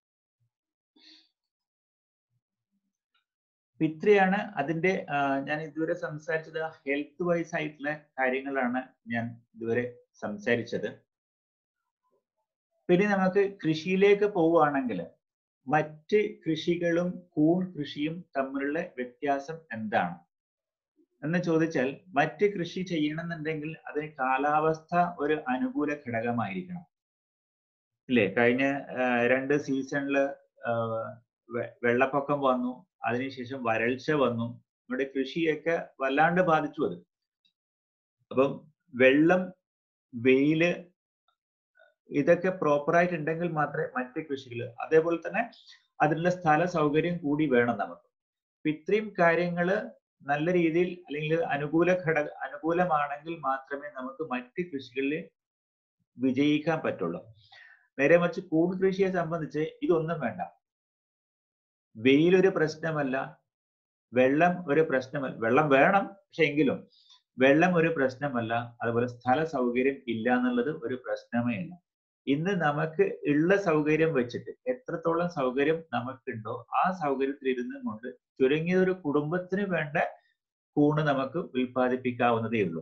ഇത്രയാണ് അതിന്റെ ഞാൻ ഇതുവരെ സംസാരിച്ചത് ഹെൽത്ത് വൈസ് ആയിട്ടുള്ള കാര്യങ്ങളാണ് ഞാൻ ഇതുവരെ സംസാരിച്ചത് പിന്നെ നമുക്ക് കൃഷിയിലേക്ക് പോവുകയാണെങ്കിൽ മറ്റ് കൃഷികളും കൂൺ കൃഷിയും തമ്മിലുള്ള വ്യത്യാസം എന്താണ് എന്ന് ചോദിച്ചാൽ മറ്റ് കൃഷി ചെയ്യണമെന്നുണ്ടെങ്കിൽ അതിന് കാലാവസ്ഥ ഒരു അനുകൂല ഘടകമായിരിക്കണം ഇല്ലേ കഴിഞ്ഞ രണ്ട് സീസണില് വെള്ളപ്പൊക്കം വന്നു അതിനുശേഷം വരൾച്ച വന്നു നമ്മുടെ കൃഷിയൊക്കെ വല്ലാണ്ട് ബാധിച്ചു അത് അപ്പം വെള്ളം വെയില് ഇതൊക്കെ പ്രോപ്പറായിട്ട് ഉണ്ടെങ്കിൽ മാത്രമേ മറ്റ് കൃഷികൾ അതേപോലെ തന്നെ അതിനുള്ള സ്ഥല സൗകര്യം കൂടി വേണം നമുക്ക് അപ്പൊ ഇത്രയും കാര്യങ്ങള് നല്ല രീതിയിൽ അല്ലെങ്കിൽ അനുകൂല ഘടക അനുകൂലമാണെങ്കിൽ മാത്രമേ നമുക്ക് മറ്റ് കൃഷികളിൽ വിജയിക്കാൻ പറ്റുള്ളൂ നേരെ മറിച്ച് കൂൺ കൃഷിയെ സംബന്ധിച്ച് ഇതൊന്നും വേണ്ട വെയിലൊരു പ്രശ്നമല്ല വെള്ളം ഒരു പ്രശ്നമല്ല വെള്ളം വേണം പക്ഷെ എങ്കിലും വെള്ളം ഒരു പ്രശ്നമല്ല അതുപോലെ സ്ഥല സൗകര്യം ഇല്ല എന്നുള്ളത് ഒരു പ്രശ്നമേ അല്ല ഇന്ന് നമുക്ക് ഉള്ള സൗകര്യം വെച്ചിട്ട് എത്രത്തോളം സൗകര്യം നമുക്കുണ്ടോ ആ സൗകര്യത്തിൽ ഇരുന്നും കൊണ്ട് ചുരുങ്ങിയ ഒരു കുടുംബത്തിന് വേണ്ട കൂണ് നമുക്ക് ഉൽപ്പാദിപ്പിക്കാവുന്നതേ ഉള്ളൂ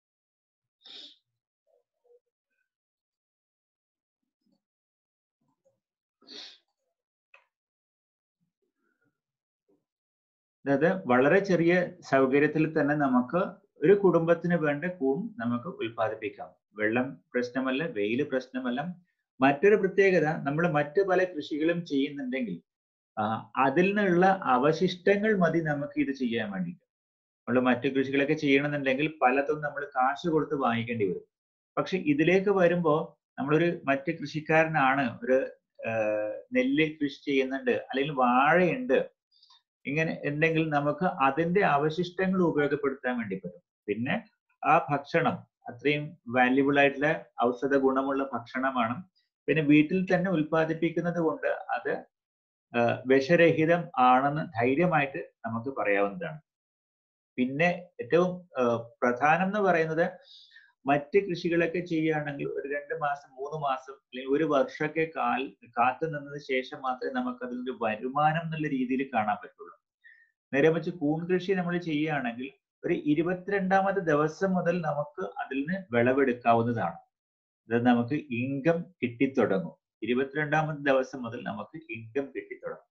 അതായത് വളരെ ചെറിയ സൗകര്യത്തിൽ തന്നെ നമുക്ക് ഒരു കുടുംബത്തിന് വേണ്ട കൂൺ നമുക്ക് ഉൽപ്പാദിപ്പിക്കാം വെള്ളം പ്രശ്നമല്ല വെയില് പ്രശ്നമല്ല മറ്റൊരു പ്രത്യേകത നമ്മൾ മറ്റു പല കൃഷികളും ചെയ്യുന്നുണ്ടെങ്കിൽ അതിൽ നിന്നുള്ള അവശിഷ്ടങ്ങൾ മതി നമുക്ക് ഇത് ചെയ്യാൻ വേണ്ടിയിട്ട് നമ്മൾ മറ്റു കൃഷികളൊക്കെ ചെയ്യണമെന്നുണ്ടെങ്കിൽ പലതും നമ്മൾ കാശ് കൊടുത്ത് വാങ്ങിക്കേണ്ടി വരും പക്ഷെ ഇതിലേക്ക് വരുമ്പോൾ നമ്മളൊരു മറ്റ് കൃഷിക്കാരനാണ് ഒരു നെല്ല് കൃഷി ചെയ്യുന്നുണ്ട് അല്ലെങ്കിൽ വാഴയുണ്ട് ഇങ്ങനെ ഉണ്ടെങ്കിൽ നമുക്ക് അതിന്റെ അവശിഷ്ടങ്ങൾ ഉപയോഗപ്പെടുത്താൻ വേണ്ടി പറ്റും പിന്നെ ആ ഭക്ഷണം അത്രയും വാല്യുബിൾ ആയിട്ടുള്ള ഔഷധ ഗുണമുള്ള ഭക്ഷണമാണ് പിന്നെ വീട്ടിൽ തന്നെ ഉൽപ്പാദിപ്പിക്കുന്നത് കൊണ്ട് അത് വിഷരഹിതം ആണെന്ന് ധൈര്യമായിട്ട് നമുക്ക് പറയാവുന്നതാണ് പിന്നെ ഏറ്റവും പ്രധാനം എന്ന് പറയുന്നത് മറ്റ് കൃഷികളൊക്കെ ചെയ്യുകയാണെങ്കിൽ ഒരു രണ്ട് മാസം മൂന്ന് മാസം അല്ലെങ്കിൽ ഒരു വർഷമൊക്കെ കാൽ കാത്തു നിന്നതിന് ശേഷം മാത്രമേ നമുക്ക് അതിൻ്റെ വരുമാനം എന്നുള്ള രീതിയിൽ കാണാൻ പറ്റുള്ളൂ നേരെ വെച്ച് കൂൺ കൃഷി നമ്മൾ ചെയ്യുകയാണെങ്കിൽ ഒരു ഇരുപത്തിരണ്ടാമത്തെ ദിവസം മുതൽ നമുക്ക് അതിൽ നിന്ന് വിളവെടുക്കാവുന്നതാണ് അത് നമുക്ക് ഇൻകം കിട്ടിത്തുടങ്ങും ഇരുപത്തിരണ്ടാമത്തെ ദിവസം മുതൽ നമുക്ക് ഇൻകം കിട്ടിത്തുടങ്ങും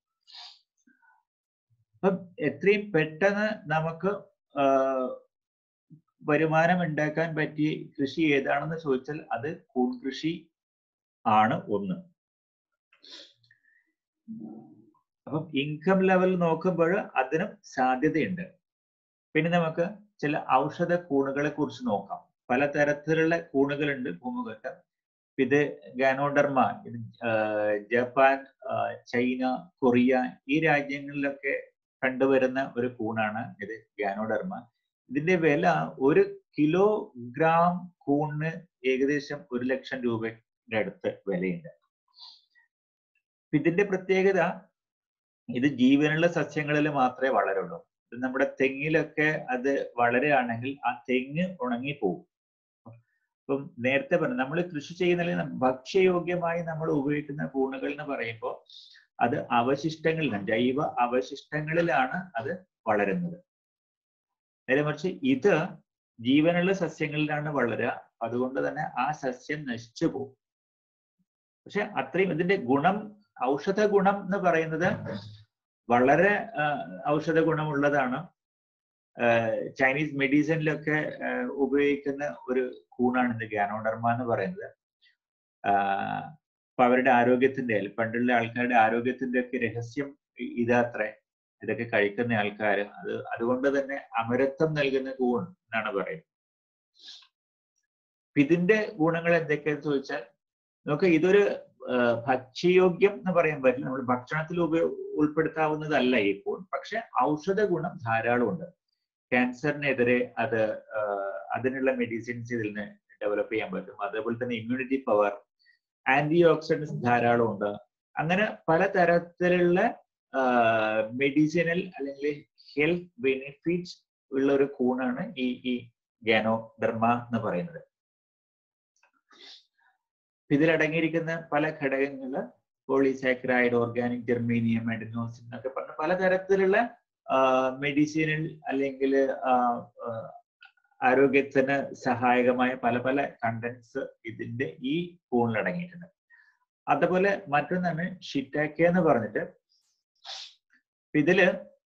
അപ്പം എത്രയും പെട്ടെന്ന് നമുക്ക് വരുമാനം ഉണ്ടാക്കാൻ പറ്റിയ കൃഷി ഏതാണെന്ന് ചോദിച്ചാൽ അത് കൂൺ കൃഷി ആണ് ഒന്ന് അപ്പം ഇൻകം ലെവൽ നോക്കുമ്പോൾ അതിനും സാധ്യതയുണ്ട് പിന്നെ നമുക്ക് ചില ഔഷധ കൂണുകളെ കുറിച്ച് നോക്കാം പലതരത്തിലുള്ള കൂണുകളുണ്ട് ഭൂമുഖത്ത് ഇത് ഗാനോഡർമ ഇത് ജപ്പാൻ ചൈന കൊറിയ ഈ രാജ്യങ്ങളിലൊക്കെ കണ്ടുവരുന്ന ഒരു കൂണാണ് ഇത് ഗാനോഡർമ ഇതിന്റെ വില ഒരു കിലോഗ്രാം കൂണിന് ഏകദേശം ഒരു ലക്ഷം രൂപയുടെ അടുത്ത് വിലയുണ്ട് ഇതിന്റെ പ്രത്യേകത ഇത് ജീവനുള്ള സസ്യങ്ങളിൽ മാത്രമേ വളരുള്ളൂ ഇത് നമ്മുടെ തെങ്ങിലൊക്കെ അത് വളരുകയാണെങ്കിൽ ആ തെങ്ങ് ഉണങ്ങിപ്പോകും ഇപ്പം നേരത്തെ പറഞ്ഞു നമ്മൾ കൃഷി ചെയ്യുന്നതിൽ ഭക്ഷ്യയോഗ്യമായി നമ്മൾ ഉപയോഗിക്കുന്ന കൂണുകൾ എന്ന് പറയുമ്പോൾ അത് അവശിഷ്ടങ്ങളിലാണ് ജൈവ അവശിഷ്ടങ്ങളിലാണ് അത് വളരുന്നത് നേരെ മറിച്ച് ഇത് ജീവനുള്ള സസ്യങ്ങളിലാണ് വളരുക അതുകൊണ്ട് തന്നെ ആ സസ്യം നശിച്ചു പോകും പക്ഷെ അത്രയും ഇതിന്റെ ഗുണം ഔഷധ ഗുണം എന്ന് പറയുന്നത് വളരെ ഔഷധ ഗുണമുള്ളതാണ് ചൈനീസ് മെഡിസിനിലൊക്കെ ഉപയോഗിക്കുന്ന ഒരു കൂണാണ് ഇത് ഗ്യാനോഡർമ എന്ന് പറയുന്നത് അപ്പൊ അവരുടെ ആരോഗ്യത്തിന്റെ പണ്ടുള്ള ആൾക്കാരുടെ ആരോഗ്യത്തിന്റെ ഒക്കെ രഹസ്യം ഇതാത്രേ ഇതൊക്കെ കഴിക്കുന്ന ആൾക്കാർ അത് അതുകൊണ്ട് തന്നെ അമരത്വം നൽകുന്ന കൂൺ എന്നാണ് പറയുന്നത് ഇതിന്റെ ഗുണങ്ങൾ എന്തൊക്കെയാന്ന് ചോദിച്ചാൽ നമുക്ക് ഇതൊരു ഭക്ഷ്യയോഗ്യം എന്ന് പറയാൻ പറ്റില്ല നമ്മൾ ഭക്ഷണത്തിൽ ഉപയോ ഉൾപ്പെടുത്താവുന്നതല്ല ഈ കൂൺ പക്ഷെ ഔഷധ ഗുണം ധാരാളം ഉണ്ട് ക്യാൻസറിനെതിരെ അത് അതിനുള്ള മെഡിസിൻസ് ഇതിൽ നിന്ന് ഡെവലപ്പ് ചെയ്യാൻ പറ്റും അതേപോലെ തന്നെ ഇമ്മ്യൂണിറ്റി പവർ ആന്റി ഓക്സിഡൻസ് ധാരാളം ഉണ്ട് അങ്ങനെ പലതരത്തിലുള്ള മെഡിസിനൽ അല്ലെങ്കിൽ ഹെൽത്ത് ബെനിഫിറ്റ്സ് ഉള്ള ഒരു കൂണാണ് ഈ ഈ ഗാനോഡർമ എന്ന് പറയുന്നത് ഇതിലടങ്ങിയിരിക്കുന്ന പല ഘടകങ്ങൾ പോളിസാക്രൈഡ് ഓർഗാനിക് ജെർമീനിയം അഡിനോസിൻ എന്നൊക്കെ പറഞ്ഞ പലതരത്തിലുള്ള മെഡിസിനൽ അല്ലെങ്കിൽ ആരോഗ്യത്തിന് സഹായകമായ പല പല കണ്ടന്റ്സ് ഇതിന്റെ ഈ കൂണിൽ അടങ്ങിയിട്ടുണ്ട് അതുപോലെ മറ്റൊന്നാണ് ഷിറ്റാക്ക എന്ന് പറഞ്ഞിട്ട് ഇതില്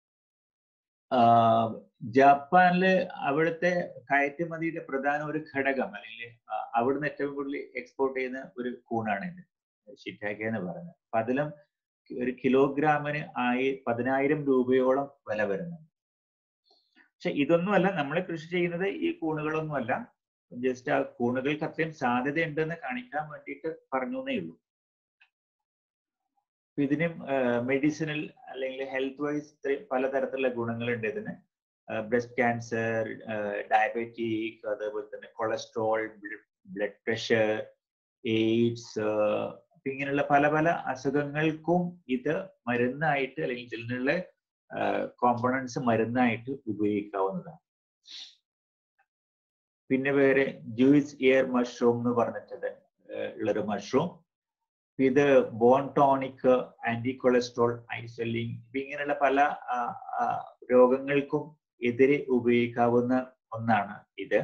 ജപ്പാനില് അവിടുത്തെ കയറ്റുമതിയുടെ പ്രധാന ഒരു ഘടകം അല്ലെങ്കിൽ അവിടുന്ന് ഏറ്റവും കൂടുതൽ എക്സ്പോർട്ട് ചെയ്യുന്ന ഒരു കൂണാണ് ഇത് ഷിറ്റാക്ക എന്ന് പറയുന്നത് അപ്പൊ അതിലും ഒരു കിലോഗ്രാമിന് ആയി പതിനായിരം രൂപയോളം വില വരുന്നുണ്ട് പക്ഷെ ഇതൊന്നുമല്ല നമ്മൾ കൃഷി ചെയ്യുന്നത് ഈ കൂണുകളൊന്നുമല്ല ജസ്റ്റ് ആ കൂണുകൾക്ക് അത്രയും സാധ്യതയുണ്ടെന്ന് കാണിക്കാൻ വേണ്ടിയിട്ട് പറഞ്ഞു എന്നേ ഉള്ളൂ ഇതിനും മെഡിസിനൽ അല്ലെങ്കിൽ ഹെൽത്ത് വൈസ് ഇത്രയും പലതരത്തിലുള്ള ഗുണങ്ങളുണ്ട് ഇതിന് ബ്രസ്റ്റ് ക്യാൻസർ ഡയബറ്റിക് അതേപോലെ തന്നെ കൊളസ്ട്രോൾ ബ്ലഡ് പ്രഷർ എയ്ഡ്സ് ഇങ്ങനെയുള്ള പല പല അസുഖങ്ങൾക്കും ഇത് മരുന്നായിട്ട് അല്ലെങ്കിൽ ഇതിൽ നിന്നുള്ള കോമ്പണൻസ് മരുന്നായിട്ട് ഉപയോഗിക്കാവുന്നതാണ് പിന്നെ വേറെ ജൂയിസ് ഇയർ മഷ്റൂം എന്ന് പറഞ്ഞിട്ട് ഉള്ളൊരു മഷ്റൂം ഇത് ബോൺ ടോണിക് ആന്റി കൊളസ്ട്രോൾ ഐസലിംഗ് ഇങ്ങനെയുള്ള പല രോഗങ്ങൾക്കും എതിരെ ഉപയോഗിക്കാവുന്ന ഒന്നാണ് ഇത്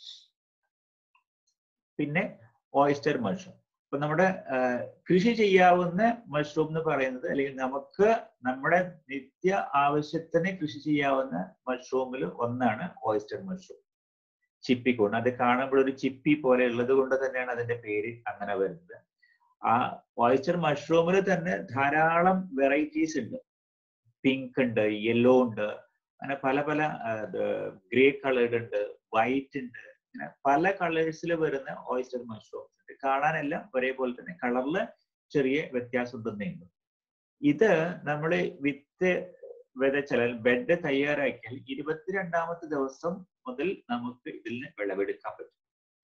പിന്നെ ഓയിസ്റ്റർ മഷ്റൂം ഇപ്പൊ നമ്മുടെ കൃഷി ചെയ്യാവുന്ന മഷ്റൂം എന്ന് പറയുന്നത് അല്ലെങ്കിൽ നമുക്ക് നമ്മുടെ നിത്യ ആവശ്യത്തിന് കൃഷി ചെയ്യാവുന്ന മഷ്റൂമിൽ ഒന്നാണ് ഓയിസ്റ്റർ മഷ്റൂം ചിപ്പിക്കൂൺ അത് കാണുമ്പോൾ ഒരു ചിപ്പി പോലെ ഉള്ളത് കൊണ്ട് തന്നെയാണ് അതിന്റെ പേര് അങ്ങനെ വരുന്നത് ആ ഓയിസ്റ്റർ മഷ്റൂമിൽ തന്നെ ധാരാളം വെറൈറ്റീസ് ഉണ്ട് പിങ്ക് ഉണ്ട് യെല്ലോ ഉണ്ട് അങ്ങനെ പല പല ഗ്രേ കളേർഡ് ഉണ്ട് വൈറ്റ് ഉണ്ട് അങ്ങനെ പല കളേഴ്സിൽ വരുന്ന ഓയിസ്റ്റർ മഷ്റൂംസ് ഉണ്ട് കാണാനെല്ലാം ഒരേപോലെ തന്നെ കളറില് ചെറിയ വ്യത്യാസം ഉണ്ടെന്നേ ഉള്ളൂ ഇത് നമ്മൾ വിത്ത് വിതച്ചാൽ ബെഡ് തയ്യാറാക്കിയാൽ ഇരുപത്തിരണ്ടാമത്തെ ദിവസം മുതൽ നമുക്ക് ഇതിൽ നിന്ന് വിളവെടുക്കാൻ പറ്റും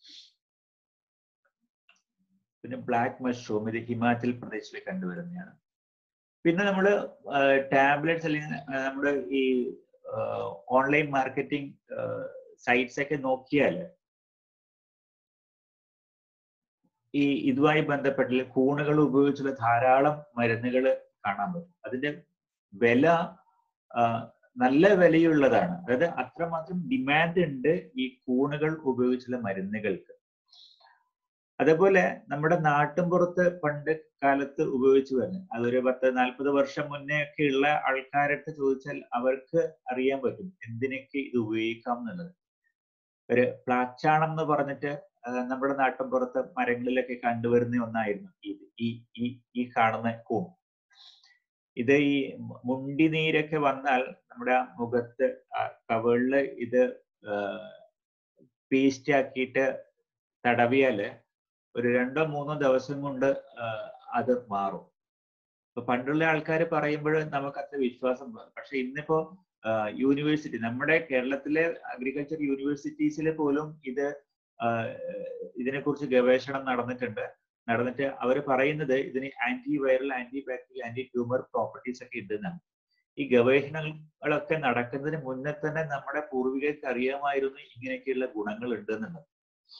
പിന്നെ ബ്ലാക്ക് മഷ്റൂം ഇത് ഹിമാചൽ പ്രദേശിൽ കണ്ടുവരുന്നതാണ് പിന്നെ നമ്മൾ ടാബ്ലറ്റ്സ് അല്ലെങ്കിൽ നമ്മുടെ ഈ ഓൺലൈൻ മാർക്കറ്റിംഗ് സൈറ്റ്സ് ഒക്കെ നോക്കിയാൽ ഈ ഇതുമായി ബന്ധപ്പെട്ടുള്ള കൂണുകൾ ഉപയോഗിച്ചുള്ള ധാരാളം മരുന്നുകൾ കാണാൻ പറ്റും അതിന്റെ വില നല്ല വിലയുള്ളതാണ് അതായത് അത്രമാത്രം ഡിമാൻഡ് ഉണ്ട് ഈ കൂണുകൾ ഉപയോഗിച്ചുള്ള മരുന്നുകൾക്ക് അതേപോലെ നമ്മുടെ നാട്ടിൻപുറത്ത് പണ്ട് കാലത്ത് ഉപയോഗിച്ചു വരുന്നത് അതൊരു പത്ത് നാൽപ്പത് വർഷം മുന്നേ ഒക്കെ ഉള്ള ആൾക്കാരടുത്ത് ചോദിച്ചാൽ അവർക്ക് അറിയാൻ പറ്റും എന്തിനൊക്കെ ഇത് ഉപയോഗിക്കാം എന്നുള്ളത് ഒരു പ്ലാച്ചാണം എന്ന് പറഞ്ഞിട്ട് നമ്മുടെ നാട്ടിൻപുറത്ത് മരങ്ങളിലൊക്കെ കണ്ടുവരുന്ന ഒന്നായിരുന്നു ഇത് ഈ ഈ ഈ കാണുന്ന കൂൺ ഇത് ഈ മുണ്ടി നീരൊക്കെ വന്നാൽ നമ്മുടെ മുഖത്ത് കവിളില് ഇത് പേസ്റ്റ് ആക്കിയിട്ട് തടവിയാല് ഒരു രണ്ടോ മൂന്നോ ദിവസം കൊണ്ട് അത് മാറും ഇപ്പൊ പണ്ടുള്ള ആൾക്കാർ പറയുമ്പോൾ നമുക്ക് അത്ര വിശ്വാസം പക്ഷെ ഇന്നിപ്പോ യൂണിവേഴ്സിറ്റി നമ്മുടെ കേരളത്തിലെ അഗ്രികൾച്ചർ യൂണിവേഴ്സിറ്റീസിൽ പോലും ഇത് ഇതിനെക്കുറിച്ച് ഗവേഷണം നടന്നിട്ടുണ്ട് നടന്നിട്ട് അവർ പറയുന്നത് ഇതിന് anti viral anti bacterial anti tumour properties ഒക്കെ ഉണ്ടെന്നാണ് ഈ ഗവേഷണങ്ങളൊക്കെ നടക്കുന്നതിന് മുന്നേ തന്നെ നമ്മുടെ പൂർവികർക്ക് അറിയാമായിരുന്നു ഇങ്ങനെയൊക്കെയുള്ള ഗുണങ്ങൾ ഉണ്ട് എന്നുള്ളത്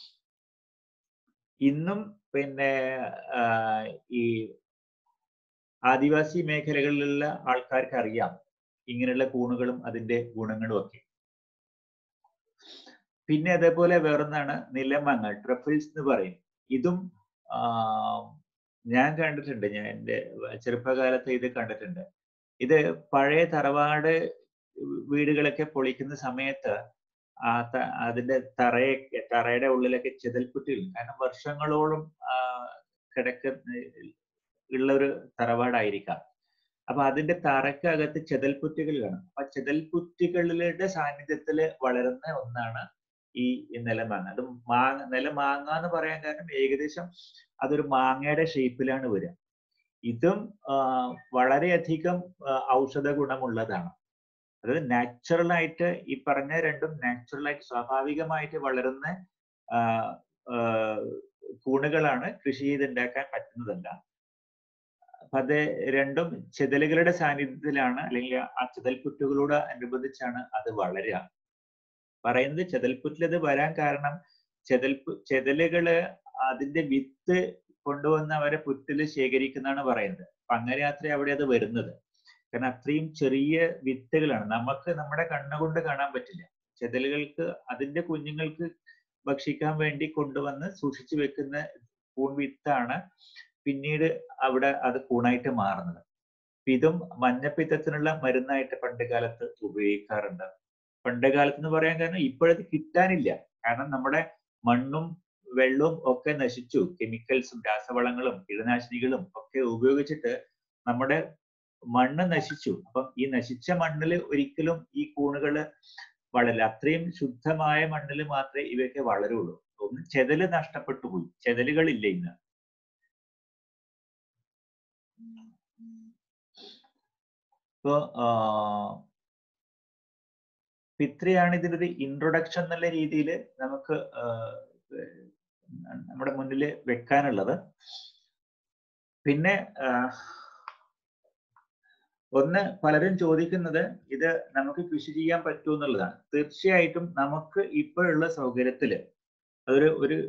ഇന്നും പിന്നെ ഈ ആദിവാസി മേഖലകളിലുള്ള ആൾക്കാർക്ക് അറിയാം ഇങ്ങനെയുള്ള കൂണുകളും അതിന്റെ ഗുണങ്ങളും ഒക്കെ പിന്നെ അതേപോലെ വേറൊന്നാണ് നിലമങ്ങ ട്രഫിൾസ് എന്ന് പറയും ഇതും ഞാൻ കണ്ടിട്ടുണ്ട് ഞാൻ എൻ്റെ ചെറുപ്പകാലത്ത് ഇത് കണ്ടിട്ടുണ്ട് ഇത് പഴയ തറവാട് വീടുകളൊക്കെ പൊളിക്കുന്ന സമയത്ത് ആ അതിന്റെ തറയൊക്കെ തറയുടെ ഉള്ളിലൊക്കെ ചെതൽപ്പുറ്റുകൾ കാരണം വർഷങ്ങളോളം കിടക്ക ഉള്ള ഒരു തറവാടായിരിക്കാം അപ്പൊ അതിന്റെ തറക്കകത്ത് ചെതൽപ്പുറ്റുകൾ കാണും അപ്പൊ ചെതൽപ്പുറ്റുകളുടെ സാന്നിധ്യത്തിൽ വളരുന്ന ഒന്നാണ് ഈ നിലമാങ്ങ അത് മാങ്ങ നിലമാങ്ങ എന്ന് പറയാൻ കാരണം ഏകദേശം അതൊരു മാങ്ങയുടെ ഷേപ്പിലാണ് വരിക ഇതും വളരെയധികം ഔഷധ ഗുണമുള്ളതാണ് അതായത് നാച്ചുറൽ ആയിട്ട് ഈ പറഞ്ഞ രണ്ടും നാച്ചുറൽ ആയിട്ട് സ്വാഭാവികമായിട്ട് വളരുന്ന കൂണുകളാണ് കൃഷി ചെയ്തുണ്ടാക്കാൻ പറ്റുന്നതല്ല അപ്പൊ അത് രണ്ടും ചെതലുകളുടെ സാന്നിധ്യത്തിലാണ് അല്ലെങ്കിൽ ആ ചെതൽപുറ്റുകളോട് അനുബന്ധിച്ചാണ് അത് വളരുക പറയുന്നത് ചെതൽപുറ്റിൽ അത് വരാൻ കാരണം ചെതൽപു ചെതലുകള് അതിന്റെ വിത്ത് കൊണ്ടുവന്ന് അവരെ പുറ്റിൽ ശേഖരിക്കുന്നതാണ് പറയുന്നത് അപ്പൊ അങ്ങനെ അത്രേ അവിടെ അത് വരുന്നത് കാരണം അത്രയും ചെറിയ വിത്തുകളാണ് നമുക്ക് നമ്മുടെ കണ്ണുകൊണ്ട് കാണാൻ പറ്റില്ല ചെതലുകൾക്ക് അതിന്റെ കുഞ്ഞുങ്ങൾക്ക് ഭക്ഷിക്കാൻ വേണ്ടി കൊണ്ടുവന്ന് സൂക്ഷിച്ചു വെക്കുന്ന കൂൺ വിത്താണ് പിന്നീട് അവിടെ അത് കൂണായിട്ട് മാറുന്നത് ഇതും മഞ്ഞപ്പിത്തത്തിനുള്ള മരുന്നായിട്ട് പണ്ട് കാലത്ത് ഉപയോഗിക്കാറുണ്ട് പണ്ട് കാലത്ത് എന്ന് പറയാൻ കാരണം ഇപ്പോഴത് കിട്ടാനില്ല കാരണം നമ്മുടെ മണ്ണും വെള്ളവും ഒക്കെ നശിച്ചു കെമിക്കൽസും രാസവളങ്ങളും കീടനാശിനികളും ഒക്കെ ഉപയോഗിച്ചിട്ട് നമ്മുടെ മണ്ണ് നശിച്ചു അപ്പം ഈ നശിച്ച മണ്ണിൽ ഒരിക്കലും ഈ കൂണുകള് വളരില്ല അത്രയും ശുദ്ധമായ മണ്ണിൽ മാത്രമേ ഇവയൊക്കെ വളരുള്ളൂ ഒന്ന് ചെതല് നഷ്ടപ്പെട്ടു പോയി ചെതലുകളില്ല ഇന്ന് ഇപ്പോ ഇത്രയാണ് ഇതിന്റെ ഒരു ഇൻട്രൊഡക്ഷൻ എന്നുള്ള രീതിയിൽ നമുക്ക് നമ്മുടെ മുന്നിൽ വെക്കാനുള്ളത് പിന്നെ ഒന്ന് പലരും ചോദിക്കുന്നത് ഇത് നമുക്ക് കൃഷി ചെയ്യാൻ പറ്റുമോ എന്നുള്ളതാണ് തീർച്ചയായിട്ടും നമുക്ക് ഇപ്പോഴുള്ള സൗകര്യത്തില് അതൊരു ഒരു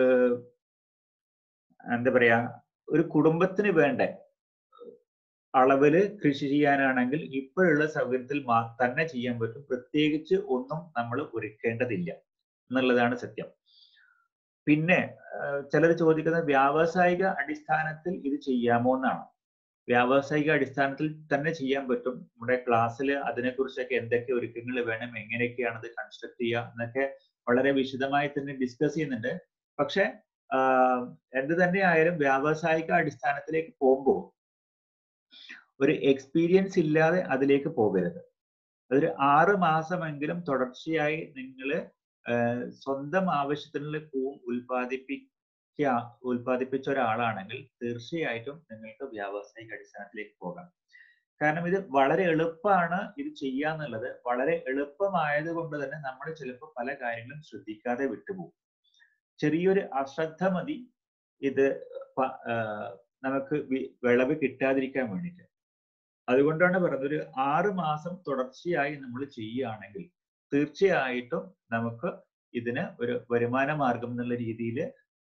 എന്താ പറയാ ഒരു കുടുംബത്തിന് വേണ്ട അളവില് കൃഷി ചെയ്യാനാണെങ്കിൽ ഇപ്പോഴുള്ള സൗകര്യത്തിൽ തന്നെ ചെയ്യാൻ പറ്റും പ്രത്യേകിച്ച് ഒന്നും നമ്മൾ ഒരുക്കേണ്ടതില്ല എന്നുള്ളതാണ് സത്യം പിന്നെ ചിലർ ചോദിക്കുന്നത് വ്യാവസായിക അടിസ്ഥാനത്തിൽ ഇത് ചെയ്യാമോ എന്നാണ് വ്യാവസായിക അടിസ്ഥാനത്തിൽ തന്നെ ചെയ്യാൻ പറ്റും നമ്മുടെ ക്ലാസ്സിൽ അതിനെക്കുറിച്ചൊക്കെ എന്തൊക്കെ ഒരുക്കങ്ങൾ വേണം എങ്ങനെയൊക്കെയാണ് അത് കൺസ്ട്രക്ട് ചെയ്യുക എന്നൊക്കെ വളരെ വിശദമായി തന്നെ ഡിസ്കസ് ചെയ്യുന്നുണ്ട് പക്ഷെ എന്ത് തന്നെ ആയാലും വ്യാവസായിക അടിസ്ഥാനത്തിലേക്ക് പോകുമ്പോൾ ഒരു എക്സ്പീരിയൻസ് ഇല്ലാതെ അതിലേക്ക് പോകരുത് അതൊരു ആറ് മാസമെങ്കിലും തുടർച്ചയായി നിങ്ങൾ സ്വന്തം ആവശ്യത്തിനുള്ള കൂൺ ഉൽപ്പാദിപ്പിക്ക ഉൽപ്പാദിപ്പിച്ച ഒരാളാണെങ്കിൽ തീർച്ചയായിട്ടും നിങ്ങൾക്ക് വ്യാവസായിക അടിസ്ഥാനത്തിലേക്ക് പോകാം കാരണം ഇത് വളരെ എളുപ്പമാണ് ഇത് ചെയ്യാന്നുള്ളത് വളരെ എളുപ്പമായത് കൊണ്ട് തന്നെ നമ്മൾ ചിലപ്പോൾ പല കാര്യങ്ങളും ശ്രദ്ധിക്കാതെ വിട്ടുപോകും ചെറിയൊരു അശ്രദ്ധ മതി ഇത് നമുക്ക് വിളവ് കിട്ടാതിരിക്കാൻ വേണ്ടിയിട്ട് അതുകൊണ്ടാണ് പറയുന്നത് ഒരു ആറ് മാസം തുടർച്ചയായി നമ്മൾ ചെയ്യുകയാണെങ്കിൽ തീർച്ചയായിട്ടും നമുക്ക് ഇതിന് ഒരു വരുമാന മാർഗം എന്നുള്ള രീതിയിൽ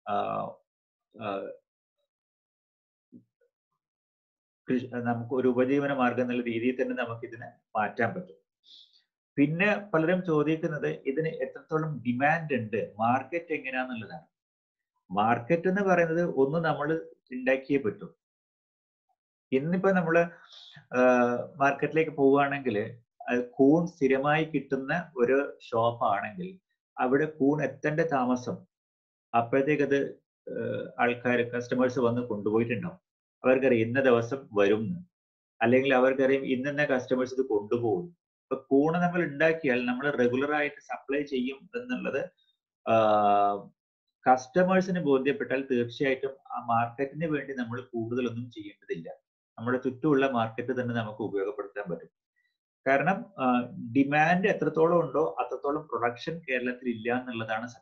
നമുക്ക് ഒരു ഉപജീവന മാർഗം എന്നുള്ള രീതിയിൽ തന്നെ നമുക്ക് ഇതിനെ മാറ്റാൻ പറ്റും പിന്നെ പലരും ചോദിക്കുന്നത് ഇതിന് എത്രത്തോളം ഡിമാൻഡ് ഉണ്ട് മാർക്കറ്റ് എങ്ങനെയാന്നുള്ളതാണ് മാർക്കറ്റ് എന്ന് പറയുന്നത് ഒന്ന് നമ്മൾ ഉണ്ടാക്കിയേ പറ്റും ഇന്നിപ്പോ നമ്മള് മാർക്കറ്റിലേക്ക് പോവുകയാണെങ്കിൽ കൂൺ സ്ഥിരമായി കിട്ടുന്ന ഒരു ഷോപ്പ് ആണെങ്കിൽ അവിടെ കൂൺ എത്തേണ്ട താമസം അപ്പോഴത്തേക്ക് അത് ആൾക്കാർ കസ്റ്റമേഴ്സ് വന്ന് കൊണ്ടുപോയിട്ടുണ്ടാവും അവർക്കറിയാം ഇന്ന ദിവസം വരും അല്ലെങ്കിൽ അവർക്കറിയാം ഇന്ന കസ്റ്റമേഴ്സ് ഇത് കൊണ്ടുപോകും ഇപ്പൊ കൂണ് നമ്മൾ ഉണ്ടാക്കിയാൽ നമ്മൾ റെഗുലർ ആയിട്ട് സപ്ലൈ ചെയ്യും എന്നുള്ളത് കസ്റ്റമേഴ്സിന് ബോധ്യപ്പെട്ടാൽ തീർച്ചയായിട്ടും ആ മാർക്കറ്റിന് വേണ്ടി നമ്മൾ കൂടുതലൊന്നും ചെയ്യേണ്ടതില്ല നമ്മുടെ ചുറ്റുമുള്ള മാർക്കറ്റ് തന്നെ നമുക്ക് ഉപയോഗപ്പെടുത്താൻ പറ്റും കാരണം ഡിമാൻഡ് എത്രത്തോളം ഉണ്ടോ അത്രത്തോളം പ്രൊഡക്ഷൻ കേരളത്തിൽ ഇല്ല എന്നുള്ളതാണ് സത്യം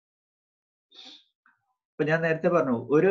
ഇപ്പൊ ഞാൻ നേരത്തെ പറഞ്ഞു ഒരു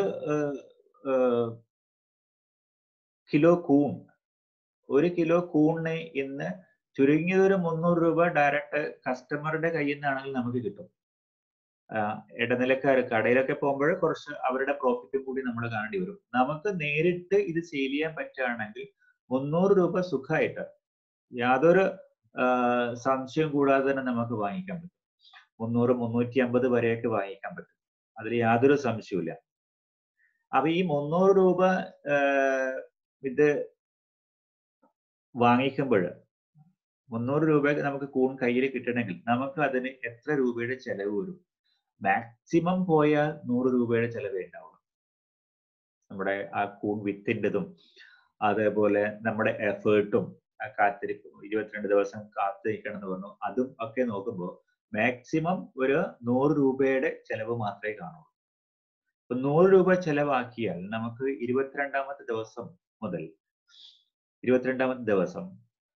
കിലോ കൂൺ ഒരു കിലോ കൂണിന് ഇന്ന് ചുരുങ്ങിയതൊരു മുന്നൂറ് രൂപ ഡയറക്റ്റ് കസ്റ്റമറുടെ കയ്യിൽ നിന്നാണെങ്കിൽ നമുക്ക് കിട്ടും ഇടനിലക്കാർ കടയിലൊക്കെ പോകുമ്പോൾ കുറച്ച് അവരുടെ പ്രോഫിറ്റും കൂടി നമ്മൾ കാണേണ്ടി വരും നമുക്ക് നേരിട്ട് ഇത് സെയിൽ ചെയ്യാൻ പറ്റുകയാണെങ്കിൽ മുന്നൂറ് രൂപ സുഖമായിട്ട് യാതൊരു സംശയം കൂടാതെ തന്നെ നമുക്ക് വാങ്ങിക്കാൻ പറ്റും മുന്നൂറ് മുന്നൂറ്റി അമ്പത് വരെയൊക്കെ വാങ്ങിക്കാൻ പറ്റും അതിൽ യാതൊരു സംശയവുമില്ല അപ്പൊ ഈ മുന്നൂറ് രൂപ ഇത് വാങ്ങിക്കുമ്പോൾ മുന്നൂറ് രൂപയ്ക്ക് നമുക്ക് കൂൺ കയ്യിൽ കിട്ടണമെങ്കിൽ നമുക്ക് അതിന് എത്ര രൂപയുടെ ചെലവ് വരും മാക്സിമം പോയാൽ നൂറ് രൂപയുടെ ചെലവേ ഉണ്ടാവുള്ളൂ നമ്മുടെ ആ കൂൺ വിത്തിൻ്റെതും അതേപോലെ നമ്മുടെ എഫേർട്ടും കാത്തിരിക്കും ഇരുപത്തിരണ്ട് ദിവസം കാത്തിരിക്കണം എന്ന് പറഞ്ഞു അതും ഒക്കെ നോക്കുമ്പോൾ മാക്സിമം ഒരു നൂറ് രൂപയുടെ ചെലവ് മാത്രമേ കാണുള്ളൂ അപ്പൊ നൂറ് രൂപ ചെലവാക്കിയാൽ നമുക്ക് ഇരുപത്തിരണ്ടാമത്തെ ദിവസം മുതൽ ഇരുപത്തിരണ്ടാമത്തെ ദിവസം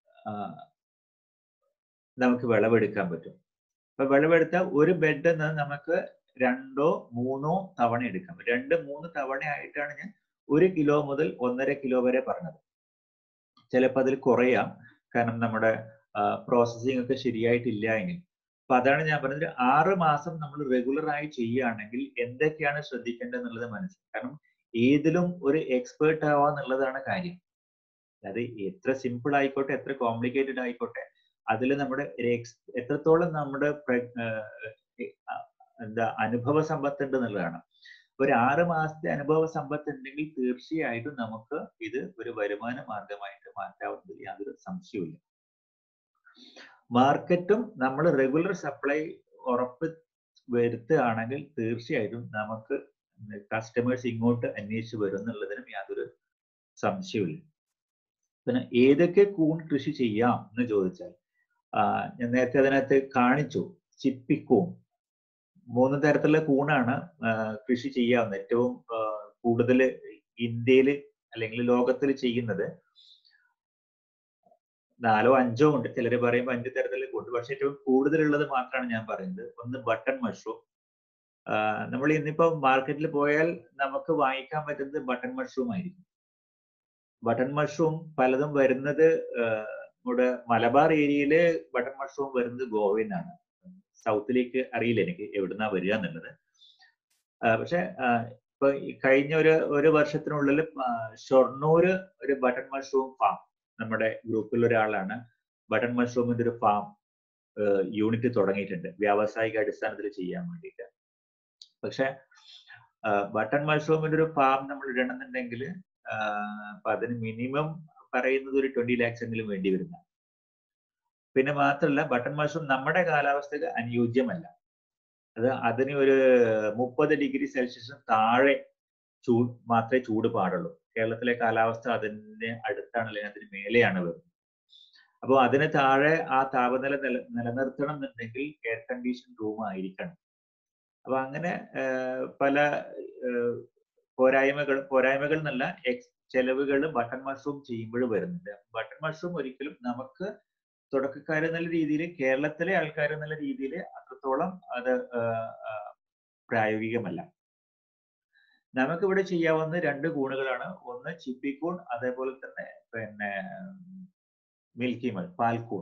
നമുക്ക് വിളവെടുക്കാൻ പറ്റും അപ്പൊ വിളവെടുത്ത ഒരു ബെഡ് നിന്ന് നമുക്ക് രണ്ടോ മൂന്നോ തവണ എടുക്കാം രണ്ട് മൂന്ന് തവണ ആയിട്ടാണ് ഞാൻ ഒരു കിലോ മുതൽ ഒന്നര കിലോ വരെ പറഞ്ഞത് ചിലപ്പോൾ അതിൽ കുറയാം കാരണം നമ്മുടെ പ്രോസസ്സിംഗ് ഒക്കെ ശരിയായിട്ടില്ല എങ്കിൽ അപ്പൊ അതാണ് ഞാൻ പറഞ്ഞത് ആറ് മാസം നമ്മൾ റെഗുലർ ആയി ചെയ്യുകയാണെങ്കിൽ എന്തൊക്കെയാണ് ശ്രദ്ധിക്കേണ്ടത് എന്നുള്ളത് മനസ്സിലാക്കും കാരണം ഏതിലും ഒരു എക്സ്പേർട്ട് ആവാന്നുള്ളതാണ് കാര്യം അത് എത്ര സിമ്പിൾ ആയിക്കോട്ടെ എത്ര കോംപ്ലിക്കേറ്റഡ് ആയിക്കോട്ടെ അതിൽ നമ്മുടെ ഒരു ex- എത്രത്തോളം നമ്മുടെ പ്ര- ഏർ ഏർ എന്താ അനുഭവ സമ്പത്ത് ഉണ്ട് എന്നുള്ളതാണ് ഒരു ആറ് മാസത്തെ അനുഭവ സമ്പത്ത് ഉണ്ടെങ്കിൽ തീർച്ചയായിട്ടും നമുക്ക് ഇത് ഒരു വരുമാന മാർഗമായിട്ട് മാറ്റാവുന്നതിൽ യാതൊരു സംശയവുമില്ല മാർക്കറ്റും നമ്മൾ റെഗുലർ സപ്ലൈ ഉറപ്പ് വരുത്തുകയാണെങ്കിൽ തീർച്ചയായിട്ടും നമുക്ക് കസ്റ്റമേഴ്സ് ഇങ്ങോട്ട് അന്വേഷിച്ച് വരും എന്നുള്ളതിനും യാതൊരു സംശയവുമില്ല പിന്നെ ഏതൊക്കെ കൂൺ കൃഷി ചെയ്യാം എന്ന് ചോദിച്ചാൽ ആ, ഞാൻ നേരത്തെ അതിനകത്ത് കാണിച്ചു ചിപ്പിക്കൂൺ മൂന്ന് തരത്തിലുള്ള കൂണാണ് ആ, കൃഷി ചെയ്യാവുന്നത് ഏറ്റവും കൂടുതൽ ഇന്ത്യയിൽ അല്ലെങ്കിൽ ലോകത്തിൽ ചെയ്യുന്നത് നാലോ അഞ്ചോ ഉണ്ട് ചിലർ പറയുമ്പോൾ അഞ്ച് തരത്തിലൊക്കെ ഉണ്ട് പക്ഷെ ഏറ്റവും കൂടുതലുള്ളത് മാത്രമാണ് ഞാൻ പറയുന്നത് ഒന്ന് ബട്ടൺ മഷ്റൂം നമ്മൾ ഇന്നിപ്പോ മാർക്കറ്റിൽ പോയാൽ നമുക്ക് വാങ്ങിക്കാൻ പറ്റുന്നത് ബട്ടൺ മഷ്റൂം ആയിരിക്കും ബട്ടൺ മഷ്റൂം പലതും വരുന്നത് ആഹ് നമ്മുടെ മലബാർ ഏരിയയില് ബട്ടൺ മഷ്റൂം വരുന്നത് ഗോവയിൽ നിന്നാണ് സൗത്തിലേക്ക് അറിയില്ല എനിക്ക് എവിടുന്നാ വരിക എന്നുള്ളത് ആഹ് പക്ഷെ ആഹ് ഇപ്പൊ ഈ കഴിഞ്ഞ ഒരു ഒരു വർഷത്തിനുള്ളിൽ ആഹ് ഷൊർണൂര് ഒരു ബട്ടൺ മഷ്റൂം ഫാം നമ്മുടെ ഗ്രൂപ്പിൽ ഒരാളാണ് ബട്ടൺ മഷ്റൂമിന്റെ ഒരു ഫാം യൂണിറ്റ് തുടങ്ങിയിട്ടുണ്ട് വ്യാവസായിക അടിസ്ഥാനത്തിൽ ചെയ്യാൻ വേണ്ടിയിട്ട് പക്ഷെ ബട്ടൺ മഷ്റൂമിന്റെ ഒരു ഫാം നമ്മൾ ഇടണമെന്നുണ്ടെങ്കിൽ അപ്പൊ അതിന് മിനിമം പറയുന്നത് ഒരു ട്വന്റി ലാക്സ് എങ്കിലും വേണ്ടി വരുന്ന പിന്നെ മാത്രമല്ല ബട്ടൺ മഷ്റൂം നമ്മുടെ കാലാവസ്ഥക്ക് അനുയോജ്യമല്ല അത് അതിന് ഒരു മുപ്പത് ഡിഗ്രി സെൽഷ്യസിന് താഴെ ചൂട് മാത്രമേ ചൂട് പാടുള്ളൂ കേരളത്തിലെ കാലാവസ്ഥ അതിന് അടുത്താണ് അല്ലെങ്കിൽ അതിന് മേലെയാണ് വരുന്നത് അപ്പോൾ അതിന് താഴെ ആ താപനില നില നിലനിർത്തണം എന്നുണ്ടെങ്കിൽ എയർ കണ്ടീഷൻ റൂം ആയിരിക്കണം അപ്പൊ അങ്ങനെ ആഹ് പല ആഹ് പോരായ്മകൾ പോരായ്മകൾ എന്നല്ല എക്സ് ചെലവുകൾ ബട്ടൺ മഷ്റൂം ചെയ്യുമ്പോൾ വരുന്നുണ്ട് ബട്ടൺ മഷ്റൂം ഒരിക്കലും നമുക്ക് തുടക്കക്കാർ എന്നുള്ള രീതിയിൽ കേരളത്തിലെ ആൾക്കാർ എന്നുള്ള രീതിയിൽ അത്രത്തോളം അത് ആഹ് ആഹ് പ്രായോഗികമല്ല നമുക്കിവിടെ ചെയ്യാവുന്ന രണ്ട് കൂണുകളാണ് ഒന്ന് ചിപ്പിക്കൂൺ അതേപോലെ തന്നെ പിന്നെ മിൽക്കി മൾ പാൽക്കൂൺ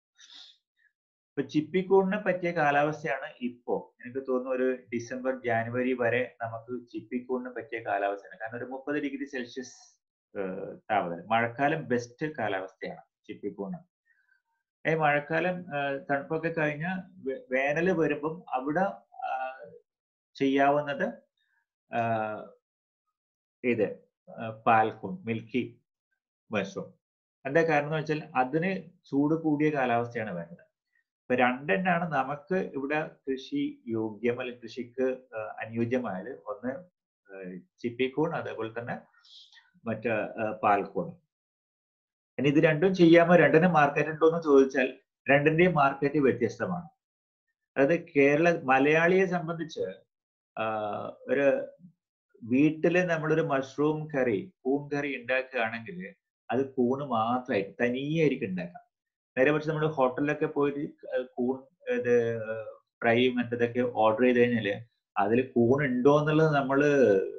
ഇപ്പൊ ചിപ്പിക്കൂണിനെ പറ്റിയ കാലാവസ്ഥയാണ് ഇപ്പോ എനിക്ക് തോന്നുന്നു ഒരു ഡിസംബർ ജാനുവരി വരെ നമുക്ക് ചിപ്പിക്കൂണിനെ പറ്റിയ കാലാവസ്ഥയാണ് കാരണം ഒരു മുപ്പത് ഡിഗ്രി സെൽഷ്യസ് താപനില മഴക്കാലം ബെസ്റ്റ് കാലാവസ്ഥയാണ് ചിപ്പിക്കൂണ് ഏ മഴക്കാലം ആഹ് തണുപ്പൊക്കെ കഴിഞ്ഞ വേനൽ വരുമ്പം അവിടെ ആഹ് ചെയ്യാവുന്നത് ആഹ് ഇത് ആഹ് പാൽക്കൂൺ മിൽക്കി മഷ്റൂം എന്താ കാരണം എന്ന് വെച്ചാൽ അതിന് ചൂട് കൂടിയ കാലാവസ്ഥയാണ് വേണ്ടത് ഇപ്പൊ രണ്ടെണ്ണാണ് നമുക്ക് ഇവിടെ കൃഷി യോഗ്യം അല്ലെങ്കിൽ കൃഷിക്ക് ആഹ് അനുയോജ്യമായത് ഒന്ന് ആഹ് ചിപ്പിക്കൂൺ അതേപോലെ തന്നെ മറ്റേ ആഹ് പാൽക്കൂൺ ഇനി ഇത് രണ്ടും ചെയ്യാമോ രണ്ടിനും മാർക്കറ്റ് ഉണ്ടോ എന്ന് ചോദിച്ചാൽ രണ്ടിന്റെയും മാർക്കറ്റ് വ്യത്യസ്തമാണ് അതായത് കേരള മലയാളിയെ സംബന്ധിച്ച് ആഹ് ഒരു വീട്ടില് നമ്മളൊരു മഷ്റൂം കറി കൂൺ കറി ഉണ്ടാക്കുകയാണെങ്കിൽ അത് കൂണ് മാത്രമായിട്ട് തനിയെ ആയിരിക്കും ഉണ്ടാക്കാം നേരെ പക്ഷെ നമ്മൾ ഹോട്ടലിലൊക്കെ പോയിട്ട് കൂൺ ഇത് ഫ്രൈ മറ്റതൊക്കെ ഓർഡർ ചെയ്ത് കഴിഞ്ഞാല് അതിൽ കൂൺ ഉണ്ടോ എന്നുള്ളത് നമ്മള്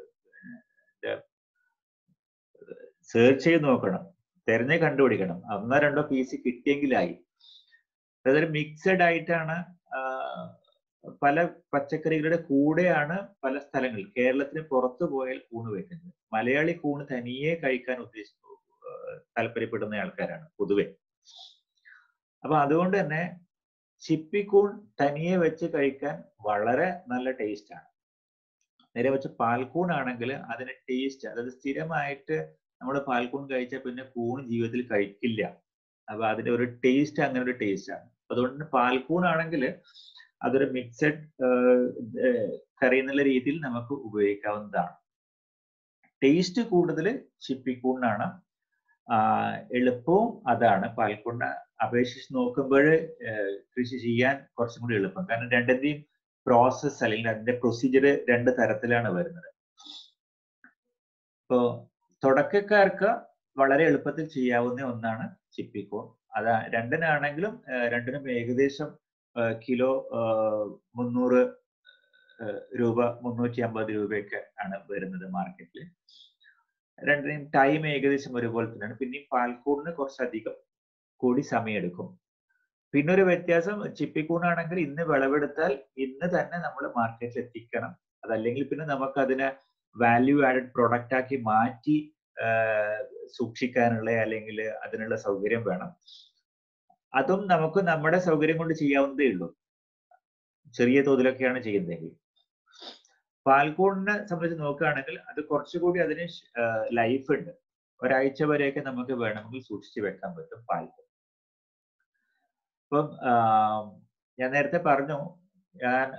സെർച്ച് ചെയ്ത് നോക്കണം തെരഞ്ഞ് കണ്ടുപിടിക്കണം ഒന്നോ രണ്ടോ പീസ് കിട്ടിയെങ്കിലായി അതായത് മിക്സഡ് ആയിട്ടാണ് പല പച്ചക്കറികളുടെ കൂടെയാണ് പല സ്ഥലങ്ങളിൽ കേരളത്തിന് പുറത്തു പോയാൽ കൂണ് വെക്കുന്നത് മലയാളി കൂണ് തനിയെ കഴിക്കാൻ ഉദ്ദേശിച്ചു താല്പര്യപ്പെടുന്ന ആൾക്കാരാണ് പൊതുവെ അപ്പൊ അതുകൊണ്ട് തന്നെ ചിപ്പിക്കൂൺ തനിയെ വെച്ച് കഴിക്കാൻ വളരെ നല്ല ടേസ്റ്റ് ആണ് നേരെ വെച്ച് പാൽക്കൂൺ ആണെങ്കിൽ അതിന് ടേസ്റ്റ് അതായത് സ്ഥിരമായിട്ട് നമ്മൾ പാൽക്കൂൺ കഴിച്ചാൽ പിന്നെ കൂൺ ജീവിതത്തിൽ കഴിക്കില്ല അപ്പൊ അതിന്റെ ഒരു ടേസ്റ്റ് അങ്ങനെ ഒരു ടേസ്റ്റ് ആണ് അതുകൊണ്ട് തന്നെ പാൽക്കൂൺ ആണെങ്കിൽ അതൊരു മിക്സഡ് കറി എന്നുള്ള രീതിയിൽ നമുക്ക് ഉപയോഗിക്കാവുന്നതാണ് ടേസ്റ്റ് കൂടുതൽ ചിപ്പിക്കൂണിനാണ് എളുപ്പവും അതാണ് പാൽക്കൂണിനെ അപേക്ഷിച്ച് നോക്കുമ്പോൾ കൃഷി ചെയ്യാൻ കുറച്ചും കൂടി എളുപ്പം കാരണം രണ്ടിന്റെയും പ്രോസസ്സ് അല്ലെങ്കിൽ അതിന്റെ പ്രൊസീജിയർ രണ്ട് തരത്തിലാണ് വരുന്നത് ഇപ്പോ തുടക്കക്കാർക്ക് വളരെ എളുപ്പത്തിൽ ചെയ്യാവുന്ന ഒന്നാണ് ചിപ്പിക്കോൺ അത് രണ്ടിനാണെങ്കിലും രണ്ടിനും ഏകദേശം കിലോ മുന്നൂറ് രൂപ മുന്നൂറ്റി അമ്പത് രൂപയൊക്കെ ആണ് വരുന്നത് മാർക്കറ്റിൽ രണ്ടിനെയും ടൈം ഏകദേശം ഒരുപോലെ തന്നെയാണ് പിന്നെയും പാൽക്കൂടിന് കുറച്ചധികം കൂടി സമയമെടുക്കും പിന്നെ ഒരു വ്യത്യാസം ചിപ്പിക്കൂണാണെങ്കിൽ ഇന്ന് വിളവെടുത്താൽ ഇന്ന് തന്നെ നമ്മൾ മാർക്കറ്റിൽ എത്തിക്കണം അതല്ലെങ്കിൽ പിന്നെ നമുക്ക് അതിനെ വാല്യൂ ആഡഡ് പ്രൊഡക്റ്റ് ആക്കി മാറ്റി സൂക്ഷിക്കാനുള്ള അല്ലെങ്കിൽ അതിനുള്ള സൗകര്യം വേണം അതും നമുക്ക് നമ്മുടെ സൗകര്യം കൊണ്ട് ചെയ്യാവുന്നതേ ഉള്ളൂ ചെറിയ തോതിലൊക്കെയാണ് ചെയ്യുന്നതെങ്കിൽ പാൽക്കൂടിനെ സംബന്ധിച്ച് നോക്കുകയാണെങ്കിൽ അത് കുറച്ചുകൂടി അതിന് ലൈഫ് ഉണ്ട് ഒരാഴ്ച വരെയൊക്കെ നമുക്ക് വേണമെങ്കിൽ സൂക്ഷിച്ചു വെക്കാൻ പറ്റും പാൽക്കൂട് അപ്പം ഞാൻ നേരത്തെ പറഞ്ഞു ഞാൻ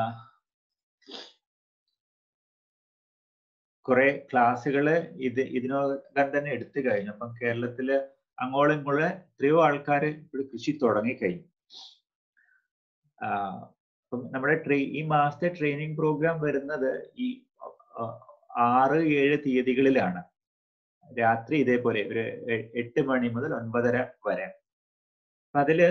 കുറെ ക്ലാസ്സുകൾ ഇത് ഇതിനോടകം തന്നെ എടുത്തു കഴിഞ്ഞു അപ്പം കേരളത്തില് അങ്ങോളം ഇങ്ങോളം എത്രയോ ആൾക്കാർ ഇവിടെ കൃഷി തുടങ്ങിക്കഴിഞ്ഞു അപ്പം നമ്മുടെ ട്രെയി ഈ മാസത്തെ ട്രെയിനിങ് പ്രോഗ്രാം വരുന്നത് ഈ ആറ് ഏഴ് തീയതികളിലാണ് രാത്രി ഇതേപോലെ ഒരു എട്ട് മണി മുതൽ ഒൻപതര വരെ അപ്പൊ അതില്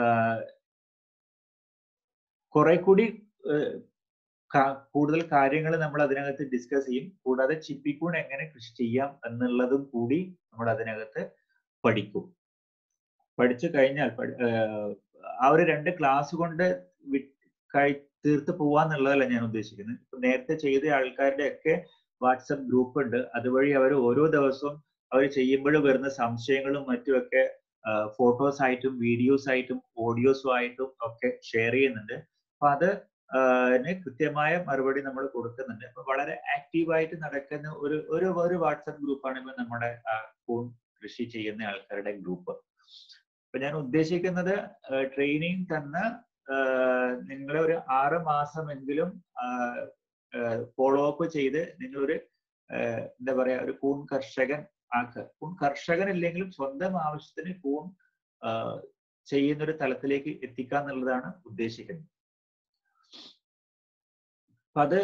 കുറെ കൂടി കൂടുതൽ കാര്യങ്ങൾ നമ്മൾ അതിനകത്ത് ഡിസ്കസ് ചെയ്യും കൂടാതെ ചിപ്പിക്കൂൺ എങ്ങനെ കൃഷി ചെയ്യാം എന്നുള്ളതും കൂടി നമ്മൾ അതിനകത്ത് പഠിക്കും പഠിച്ചു കഴിഞ്ഞാൽ ആ ഒരു രണ്ട് ക്ലാസ് കൊണ്ട് തീർത്ത് പോവാന്നുള്ളതല്ല ഞാൻ ഉദ്ദേശിക്കുന്നത് ഇപ്പൊ നേരത്തെ ചെയ്ത ആൾക്കാരുടെ ഒക്കെ വാട്സപ്പ് ഗ്രൂപ്പ് ഉണ്ട് അതുവഴി അവർ ഓരോ ദിവസവും അവർ ചെയ്യുമ്പോൾ വരുന്ന സംശയങ്ങളും മറ്റുമൊക്കെ ഫോട്ടോസ് ആയിട്ടും വീഡിയോസ് ആയിട്ടും ഓഡിയോസും ആയിട്ടും ഒക്കെ ഷെയർ ചെയ്യുന്നുണ്ട് അപ്പൊ അത് കൃത്യമായ മറുപടി നമ്മൾ കൊടുക്കുന്നുണ്ട് അപ്പൊ വളരെ ആക്റ്റീവായിട്ട് നടക്കുന്ന ഒരു ഒരു ഒരു വാട്സപ്പ് ഗ്രൂപ്പാണ് ഇപ്പൊ നമ്മുടെ കൂൺ കൃഷി ചെയ്യുന്ന ആൾക്കാരുടെ ഗ്രൂപ്പ് അപ്പൊ ഞാൻ ഉദ്ദേശിക്കുന്നത് ട്രെയിനിങ് തന്ന നിങ്ങളെ ഒരു ആറ് മാസമെങ്കിലും ഫോളോ അപ്പ് ചെയ്ത് നിങ്ങളൊരു എന്താ പറയാ ഒരു കൂൺ കർഷകൻ ആക്കുക കൂൺ കർഷകൻ ഇല്ലെങ്കിലും സ്വന്തം ആവശ്യത്തിന് കൂൺ ചെയ്യുന്ന ഒരു തലത്തിലേക്ക് എത്തിക്കുക എന്നുള്ളതാണ് ഉദ്ദേശിക്കുന്നത് അപ്പൊ അത്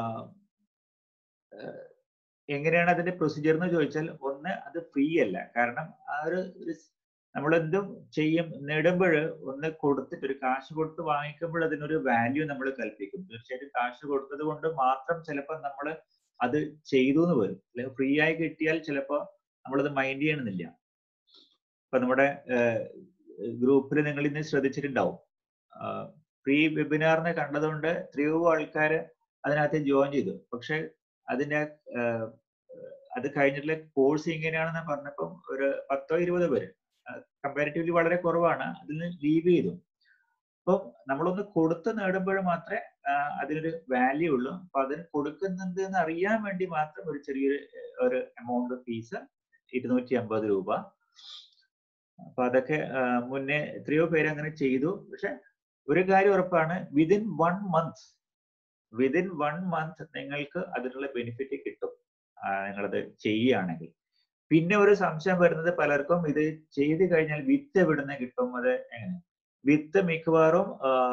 എങ്ങനെയാണ് അതിന്റെ പ്രൊസീജിയർ എന്ന് ചോദിച്ചാൽ ഒന്ന് അത് ഫ്രീ അല്ല കാരണം ആ ഒരു നമ്മളെന്തും ചെയ്യും നേടുമ്പോൾ ഒന്ന് കൊടുത്തിട്ട് ഒരു കാശ് കൊടുത്ത് വാങ്ങിക്കുമ്പോൾ അതിനൊരു വാല്യൂ നമ്മൾ കൽപ്പിക്കും തീർച്ചയായിട്ടും കാശ് കൊടുത്തത് കൊണ്ട് മാത്രം ചിലപ്പോൾ നമ്മൾ അത് ചെയ്തു എന്ന് വരും അല്ലെങ്കിൽ ഫ്രീ ആയി കിട്ടിയാൽ ചിലപ്പോൾ നമ്മളത് മൈൻഡ് ചെയ്യണമെന്നില്ല ഇപ്പൊ നമ്മുടെ ഗ്രൂപ്പിൽ നിങ്ങൾ ഇന്ന് ശ്രദ്ധിച്ചിട്ടുണ്ടാവും ഫ്രീ വെബിനാറിനെ കണ്ടതുകൊണ്ട് എത്രയോ ആൾക്കാർ അതിനകത്ത് ജോയിൻ ചെയ്തു പക്ഷെ അതിന്റെ അത് കഴിഞ്ഞിട്ടുള്ള കോഴ്സ് ഇങ്ങനെയാണെന്ന് പറഞ്ഞപ്പം ഒരു പത്തോ ഇരുപതോ പേര് കമ്പാരിറ്റീവ്ലി വളരെ കുറവാണ് അതിൽ നിന്ന് ലീവ് ചെയ്തു അപ്പം നമ്മളൊന്ന് കൊടുത്ത് നേടുമ്പോൾ മാത്രമേ അതിനൊരു വാല്യൂ ഉള്ളൂ അപ്പൊ അതിന് കൊടുക്കുന്നുണ്ട് എന്ന് അറിയാൻ വേണ്ടി മാത്രം ഒരു ചെറിയൊരു ഒരു എമൗണ്ട് ഫീസ് ഇരുന്നൂറ്റി അമ്പത് രൂപ അപ്പൊ അതൊക്കെ മുന്നേ എത്രയോ പേര് അങ്ങനെ ചെയ്തു പക്ഷെ ഒരു കാര്യം ഉറപ്പാണ് within one month within one month നിങ്ങൾക്ക് അതിനുള്ള ബെനിഫിറ്റ് കിട്ടും നിങ്ങളത് ചെയ്യുകയാണെങ്കിൽ പിന്നെ ഒരു സംശയം വരുന്നത് പലർക്കും ഇത് ചെയ്ത് കഴിഞ്ഞാൽ വിത്ത് എവിടുന്ന് കിട്ടും അത് എങ്ങനെ വിത്ത് മിക്കവാറും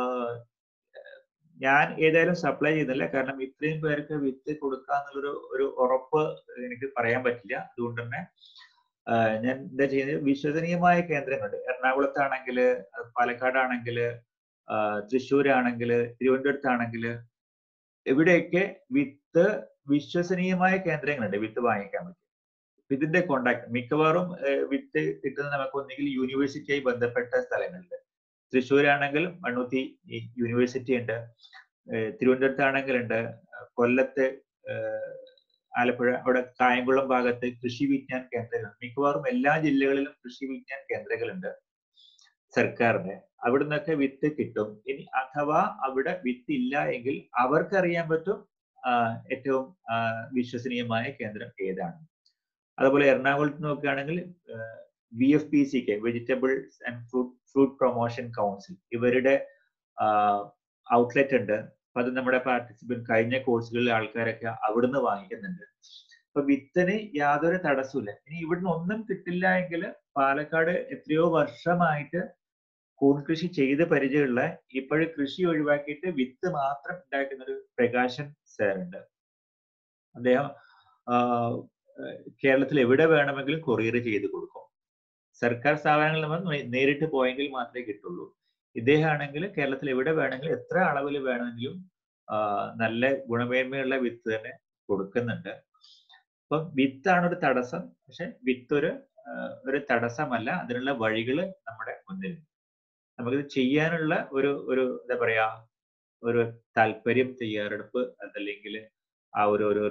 ഞാൻ ഏതായാലും സപ്ലൈ ചെയ്യുന്നില്ല കാരണം ഇത്രയും പേർക്ക് വിത്ത് കൊടുക്കാന്നുള്ളൊരു ഒരു ഉറപ്പ് എനിക്ക് പറയാൻ പറ്റില്ല അതുകൊണ്ട് തന്നെ ഞാൻ എന്താ ചെയ്യുന്നത് വിശ്വസനീയമായ കേന്ദ്രങ്ങളുണ്ട് എറണാകുളത്താണെങ്കിൽ പാലക്കാടാണെങ്കിൽ തൃശ്ശൂരാണെങ്കിൽ തിരുവനന്തപുരത്താണെങ്കിൽ ഇവിടെയൊക്കെ വിത്ത് വിശ്വസനീയമായ കേന്ദ്രങ്ങളുണ്ട് വിത്ത് വാങ്ങിക്കാൻ പറ്റും ഇതിന്റെ കോണ്ടാക്ട് മിക്കവാറും വിത്ത് കിട്ടുന്നത് നമുക്ക് ഒന്നുകിൽ യൂണിവേഴ്സിറ്റിയായി ബന്ധപ്പെട്ട സ്ഥലങ്ങളിൽ തൃശ്ശൂരാണെങ്കിൽ മണ്ണുത്തി യൂണിവേഴ്സിറ്റി ഉണ്ട് തിരുവനന്തപുരത്താണെങ്കിൽ ഉണ്ട് കൊല്ലത്ത് ആലപ്പുഴ അവിടെ കായംകുളം ഭാഗത്ത് കൃഷി വിജ്ഞാൻ കേന്ദ്രങ്ങൾ മിക്കവാറും എല്ലാ ജില്ലകളിലും കൃഷി വിജ്ഞാൻ കേന്ദ്രങ്ങളുണ്ട് സർക്കാരിന്റെ അവിടെ നിന്നൊക്കെ വിത്ത് കിട്ടും ഇനി അഥവാ അവിടെ വിത്ത് ഇല്ല എങ്കിൽ അവർക്കറിയാൻ പറ്റും ഏറ്റവും വിശ്വസനീയമായ കേന്ദ്രം ഏതാണ് അതുപോലെ എറണാകുളത്ത് നോക്കുകയാണെങ്കിൽ V F P C K vegetables and fruit fruit promotion council ഇവരുടെ ഔട്ട്ലെറ്റ് ഉണ്ട് അപ്പൊ അത് നമ്മുടെ പാർട്ടിസിപ്പന്റ് കഴിഞ്ഞ കോഴ്സുകളിലെ ആൾക്കാരൊക്കെ അവിടുന്ന് വാങ്ങിക്കുന്നുണ്ട് അപ്പൊ വിത്തിന് യാതൊരു തടസ്സമില്ല ഇനി ഇവിടുന്ന് ഒന്നും കിട്ടില്ല എങ്കിൽ പാലക്കാട് എത്രയോ വർഷമായിട്ട് കൂൺ കൃഷി ചെയ്ത് പരിചയമുള്ള ഇപ്പോഴും കൃഷി ഒഴിവാക്കിയിട്ട് വിത്ത് മാത്രം ഉണ്ടാക്കുന്ന ഒരു പ്രകാശൻ സാർ ഉണ്ട് അദ്ദേഹം കേരളത്തിൽ എവിടെ വേണമെങ്കിലും കൊറിയർ ചെയ്ത് കൊടുക്കും സർക്കാർ സ്ഥാപനങ്ങളിൽ നമ്മൾ നേരിട്ട് പോയെങ്കിൽ മാത്രമേ കിട്ടുള്ളൂ ഇദ്ദേഹമാണെങ്കിൽ കേരളത്തിൽ എവിടെ വേണമെങ്കിലും എത്ര അളവിൽ വേണമെങ്കിലും നല്ല ഗുണമേന്മയുള്ള വിത്ത് തന്നെ കൊടുക്കുന്നുണ്ട് അപ്പം വിത്താണ് ഒരു തടസ്സം പക്ഷെ വിത്ത് ഒരു ഒരു തടസ്സമല്ല അതിനുള്ള വഴികൾ നമ്മുടെ മുന്നിൽ നമുക്കിത് ചെയ്യാനുള്ള ഒരു ഒരു എന്താ പറയാ ഒരു താല്പര്യം തയ്യാറെടുപ്പ് അതല്ലെങ്കിൽ ആ ഒരു ഒരു ഒരു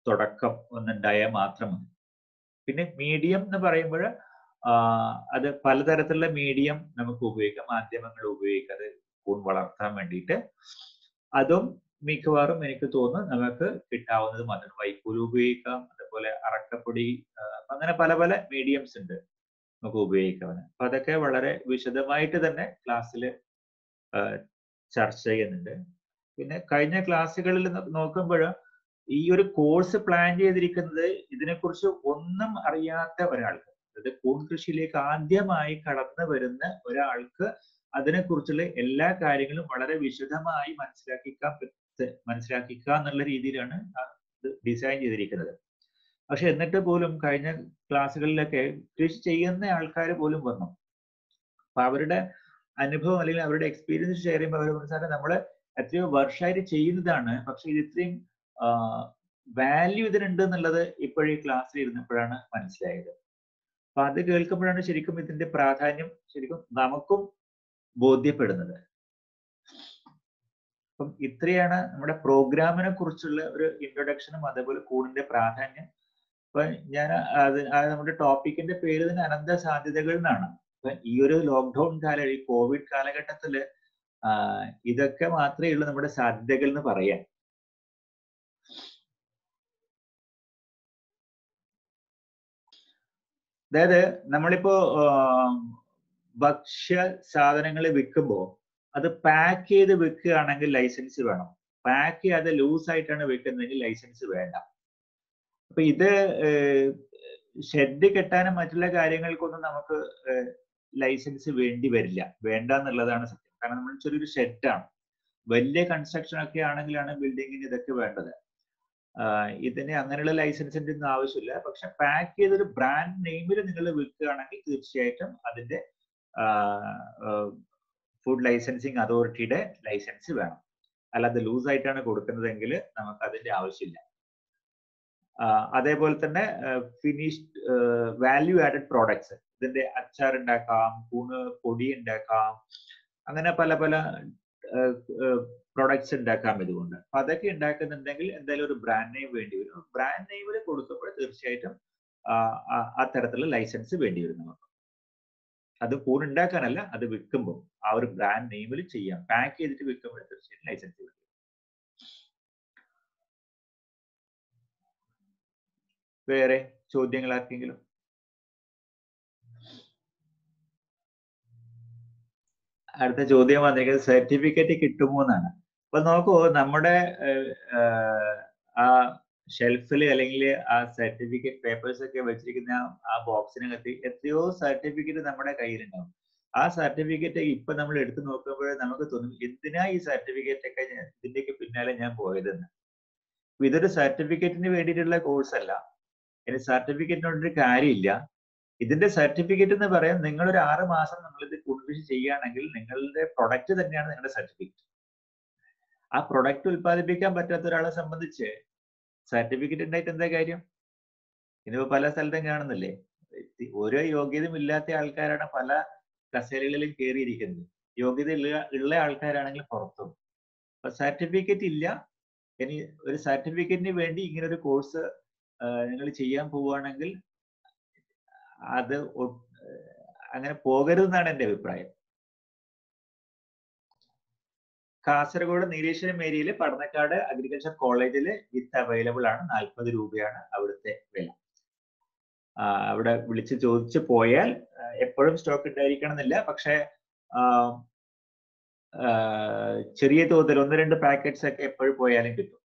തുടക്കം ഒന്നുണ്ടായാൽ മാത്രം മതി പിന്നെ മീഡിയം എന്ന് പറയുമ്പോൾ അത് പലതരത്തിലുള്ള മീഡിയം നമുക്ക് ഉപയോഗിക്കാം മാധ്യമങ്ങൾ ഉപയോഗിക്കാം അത് കൂൺ വളർത്താൻ വേണ്ടിയിട്ട് അതും മിക്കവാറും എനിക്ക് തോന്നുന്നു നമുക്ക് കിട്ടാവുന്നത് മാത്രം വൈക്കോൽ ഉപയോഗിക്കാം അതുപോലെ അറക്കപ്പൊടി അങ്ങനെ പല പല മീഡിയംസ് ഉണ്ട് നമുക്ക് ഉപയോഗിക്കാവുന്ന അപ്പൊ അതൊക്കെ വളരെ വിശദമായിട്ട് തന്നെ ക്ലാസ്സിൽ ചർച്ച ചെയ്യുന്നുണ്ട് പിന്നെ കഴിഞ്ഞ ക്ലാസ്സുകളിൽ നോക്കുമ്പോൾ ഈ ഒരു കോഴ്സ് പ്ലാൻ ചെയ്തിരിക്കുന്നത് ഇതിനെക്കുറിച്ച് ഒന്നും അറിയാത്ത ഒരാൾക്ക് അതായത് കൂൺ കൃഷിയിലേക്ക് ആദ്യമായി കടന്നു വരുന്ന ഒരാൾക്ക് അതിനെക്കുറിച്ചുള്ള എല്ലാ കാര്യങ്ങളും വളരെ വിശദമായി മനസ്സിലാക്കിക്കാൻ മനസ്സിലാക്കിക്കുക എന്നുള്ള രീതിയിലാണ് ഡിസൈൻ ചെയ്തിരിക്കുന്നത് പക്ഷെ എന്നിട്ട് പോലും കഴിഞ്ഞ ക്ലാസ്സുകളിലൊക്കെ കൃഷി ചെയ്യുന്ന ആൾക്കാർ പോലും വന്നു അപ്പൊ അവരുടെ അനുഭവം അല്ലെങ്കിൽ അവരുടെ എക്സ്പീരിയൻസ് ഷെയർ ചെയ്യുമ്പോൾ അവർ മനസ്സിലാക്കാൻ നമ്മൾ എത്രയോ വർഷമായിട്ട് ചെയ്യുന്നതാണ് പക്ഷെ ഇത് ഇത്രയും വാല്യൂ ഇതിനുണ്ട് എന്നുള്ളത് ഇപ്പോഴീ ക്ലാസ്സിൽ ഇരുന്നപ്പോഴാണ് മനസ്സിലായത് അപ്പൊ അത് കേൾക്കുമ്പോഴാണ് ശരിക്കും ഇതിന്റെ പ്രാധാന്യം ശരിക്കും നമുക്കും ബോധ്യപ്പെടുന്നത് അപ്പം ഇത്രയാണ് നമ്മുടെ പ്രോഗ്രാമിനെ കുറിച്ചുള്ള ഒരു ഇൻട്രൊഡക്ഷനും അതേപോലെ കൂടിന്റെ പ്രാധാന്യം അപ്പൊ ഞാൻ അത് നമ്മുടെ ടോപ്പിക്കിന്റെ പേര് തന്നെ അനന്ത സാധ്യതകൾ എന്നാണ് അപ്പൊ ഈ ഒരു ലോക്ക്ഡൌൺ കാലം ഈ കോവിഡ് കാലഘട്ടത്തില് ഇതൊക്കെ മാത്രമേ ഉള്ളൂ നമ്മുടെ സാധ്യതകൾ എന്ന് പറയാൻ അതായത് നമ്മളിപ്പോ ഭക്ഷ്യ സാധനങ്ങൾ വിൽക്കുമ്പോൾ അത് പാക്ക് ചെയ്ത് വെക്കുകയാണെങ്കിൽ ലൈസൻസ് വേണം പാക്ക് ചെയ്യാതെ ലൂസ് ആയിട്ടാണ് വെക്കുന്നതെങ്കിൽ ലൈസൻസ് വേണ്ട അപ്പൊ ഇത് ഷെഡ് കെട്ടാനും മറ്റുള്ള കാര്യങ്ങൾക്കൊന്നും നമുക്ക് ലൈസൻസ് വേണ്ടി വരില്ല വേണ്ട എന്നുള്ളതാണ് സത്യം കാരണം നമ്മൾ ചെറിയൊരു ഷെഡാണ് വലിയ കൺസ്ട്രക്ഷൻ ഒക്കെ ആണെങ്കിലാണ് ബിൽഡിങ്ങിന് ഇതൊക്കെ വേണ്ടത് ഇതിന് അങ്ങനെയുള്ള ലൈസൻസിന്റെ ഒന്നും ആവശ്യമില്ല പക്ഷെ പാക്ക് ചെയ്തൊരു ബ്രാൻഡ് നെയിമിൽ നിങ്ങൾ വിൽക്കുകയാണെങ്കിൽ തീർച്ചയായിട്ടും അതിന്റെ ഫുഡ് ലൈസൻസിങ് അതോറിറ്റിയുടെ ലൈസൻസ് വേണം അല്ലാതെ ലൂസ് ആയിട്ടാണ് കൊടുക്കുന്നതെങ്കിൽ നമുക്ക് അതിന്റെ ആവശ്യമില്ല അതേപോലെ തന്നെ ഫിനിഷ്ഡ് വാല്യൂ ആഡഡ് പ്രോഡക്ട്സ് ഇതിന്റെ അച്ചാർ ഉണ്ടാക്കാം കൂണ് പൊടി ഉണ്ടാക്കാം അങ്ങനെ പല പല പ്രൊഡക്ട്സ് ഉണ്ടാക്കാം ഇതുകൊണ്ട് അപ്പൊ അതൊക്കെ ഉണ്ടാക്കുന്നുണ്ടെങ്കിൽ എന്തായാലും ഒരു ബ്രാൻഡ് നെയിം വേണ്ടി വരും ബ്രാൻഡ് നെയിമിൽ കൊടുക്കുമ്പോൾ തീർച്ചയായിട്ടും ആ തരത്തിലുള്ള ലൈസൻസ് വേണ്ടി വരും നമുക്ക് അത് കൂൺ ഉണ്ടാക്കാനല്ല അത് വിൽക്കുമ്പോൾ ആ ഒരു ബ്രാൻഡ് നെയിമിൽ ചെയ്യാം പാക്ക് ചെയ്തിട്ട് വിൽക്കുമ്പോൾ തീർച്ചയായിട്ടും ലൈസൻസ് വേണ്ടി വേറെ ചോദ്യങ്ങൾ ആർക്കെങ്കിലും അടുത്ത ചോദ്യം വന്നിരിക്കുന്നത് സർട്ടിഫിക്കറ്റ് കിട്ടുമോ എന്നാണ് അപ്പൊ നോക്കൂ നമ്മുടെ ആ ഷെൽഫിൽ അല്ലെങ്കിൽ ആ സർട്ടിഫിക്കറ്റ് പേപ്പേഴ്സ് ഒക്കെ വെച്ചിരിക്കുന്ന ആ ബോക്സിനകത്ത് എത്രയോ സർട്ടിഫിക്കറ്റ് നമ്മുടെ കയ്യിലുണ്ടാവും ആ സർട്ടിഫിക്കറ്റ് ഇപ്പൊ നമ്മൾ എടുത്തു നോക്കുമ്പോൾ നമുക്ക് തോന്നും എന്തിനാ ഈ സർട്ടിഫിക്കറ്റ് ഒക്കെ ഇതിന്റെയൊക്കെ പിന്നാലെ ഞാൻ പോയതെന്ന് ഇതൊരു സർട്ടിഫിക്കറ്റിന് വേണ്ടിയിട്ടുള്ള കോഴ്സ് അല്ല ഇനി സർട്ടിഫിക്കറ്റിനോടൊരു കാര്യമില്ല ഇതിന്റെ സർട്ടിഫിക്കറ്റ് എന്ന് പറയാൻ നിങ്ങൾ ഒരു ആറ് മാസം നിങ്ങൾ ഇത് കുടുംബിച്ച് ചെയ്യുകയാണെങ്കിൽ നിങ്ങളുടെ പ്രൊഡക്റ്റ് തന്നെയാണ് നിങ്ങളുടെ സർട്ടിഫിക്കറ്റ് ആ പ്രൊഡക്റ്റ് ഉത്പാദിപ്പിക്കാൻ പറ്റാത്ത ഒരാളെ സംബന്ധിച്ച് സർട്ടിഫിക്കറ്റ് ഉണ്ടായിട്ട് എന്താ കാര്യം ഇനിയിപ്പോ പല സ്ഥലത്തും കാണുന്നില്ലേ ഓരോ യോഗ്യതയും ഇല്ലാത്ത ആൾക്കാരാണ് പല കസേരകളിലും കയറിയിരിക്കുന്നത് യോഗ്യത ഉള്ള ഉള്ള ആൾക്കാരാണെങ്കിൽ പുറത്തും അപ്പൊ സർട്ടിഫിക്കറ്റ് ഇല്ല ഇനി ഒരു സർട്ടിഫിക്കറ്റിന് വേണ്ടി ഇങ്ങനെ ഒരു കോഴ്സ് നിങ്ങൾ ചെയ്യാൻ പോവുകയാണെങ്കിൽ അത് അങ്ങനെ പോകരുതെന്നാണ് എൻ്റെ അഭിപ്രായം കാസർഗോഡ് നീലേശ്വരം ഏരിയയിലെ പടന്നക്കാട് അഗ്രികൾച്ചർ കോളേജിൽ വിത്ത് അവൈലബിൾ ആണ് നാൽപ്പത് രൂപയാണ് അവിടുത്തെ വില അവിടെ വിളിച്ച് ചോദിച്ചു പോയാൽ എപ്പോഴും സ്റ്റോക്ക് ഉണ്ടായിരിക്കണം എന്നില്ല പക്ഷെ ചെറിയ തോതിൽ ഒന്ന് രണ്ട് പാക്കറ്റ്സ് ഒക്കെ എപ്പോഴും പോയാലും കിട്ടും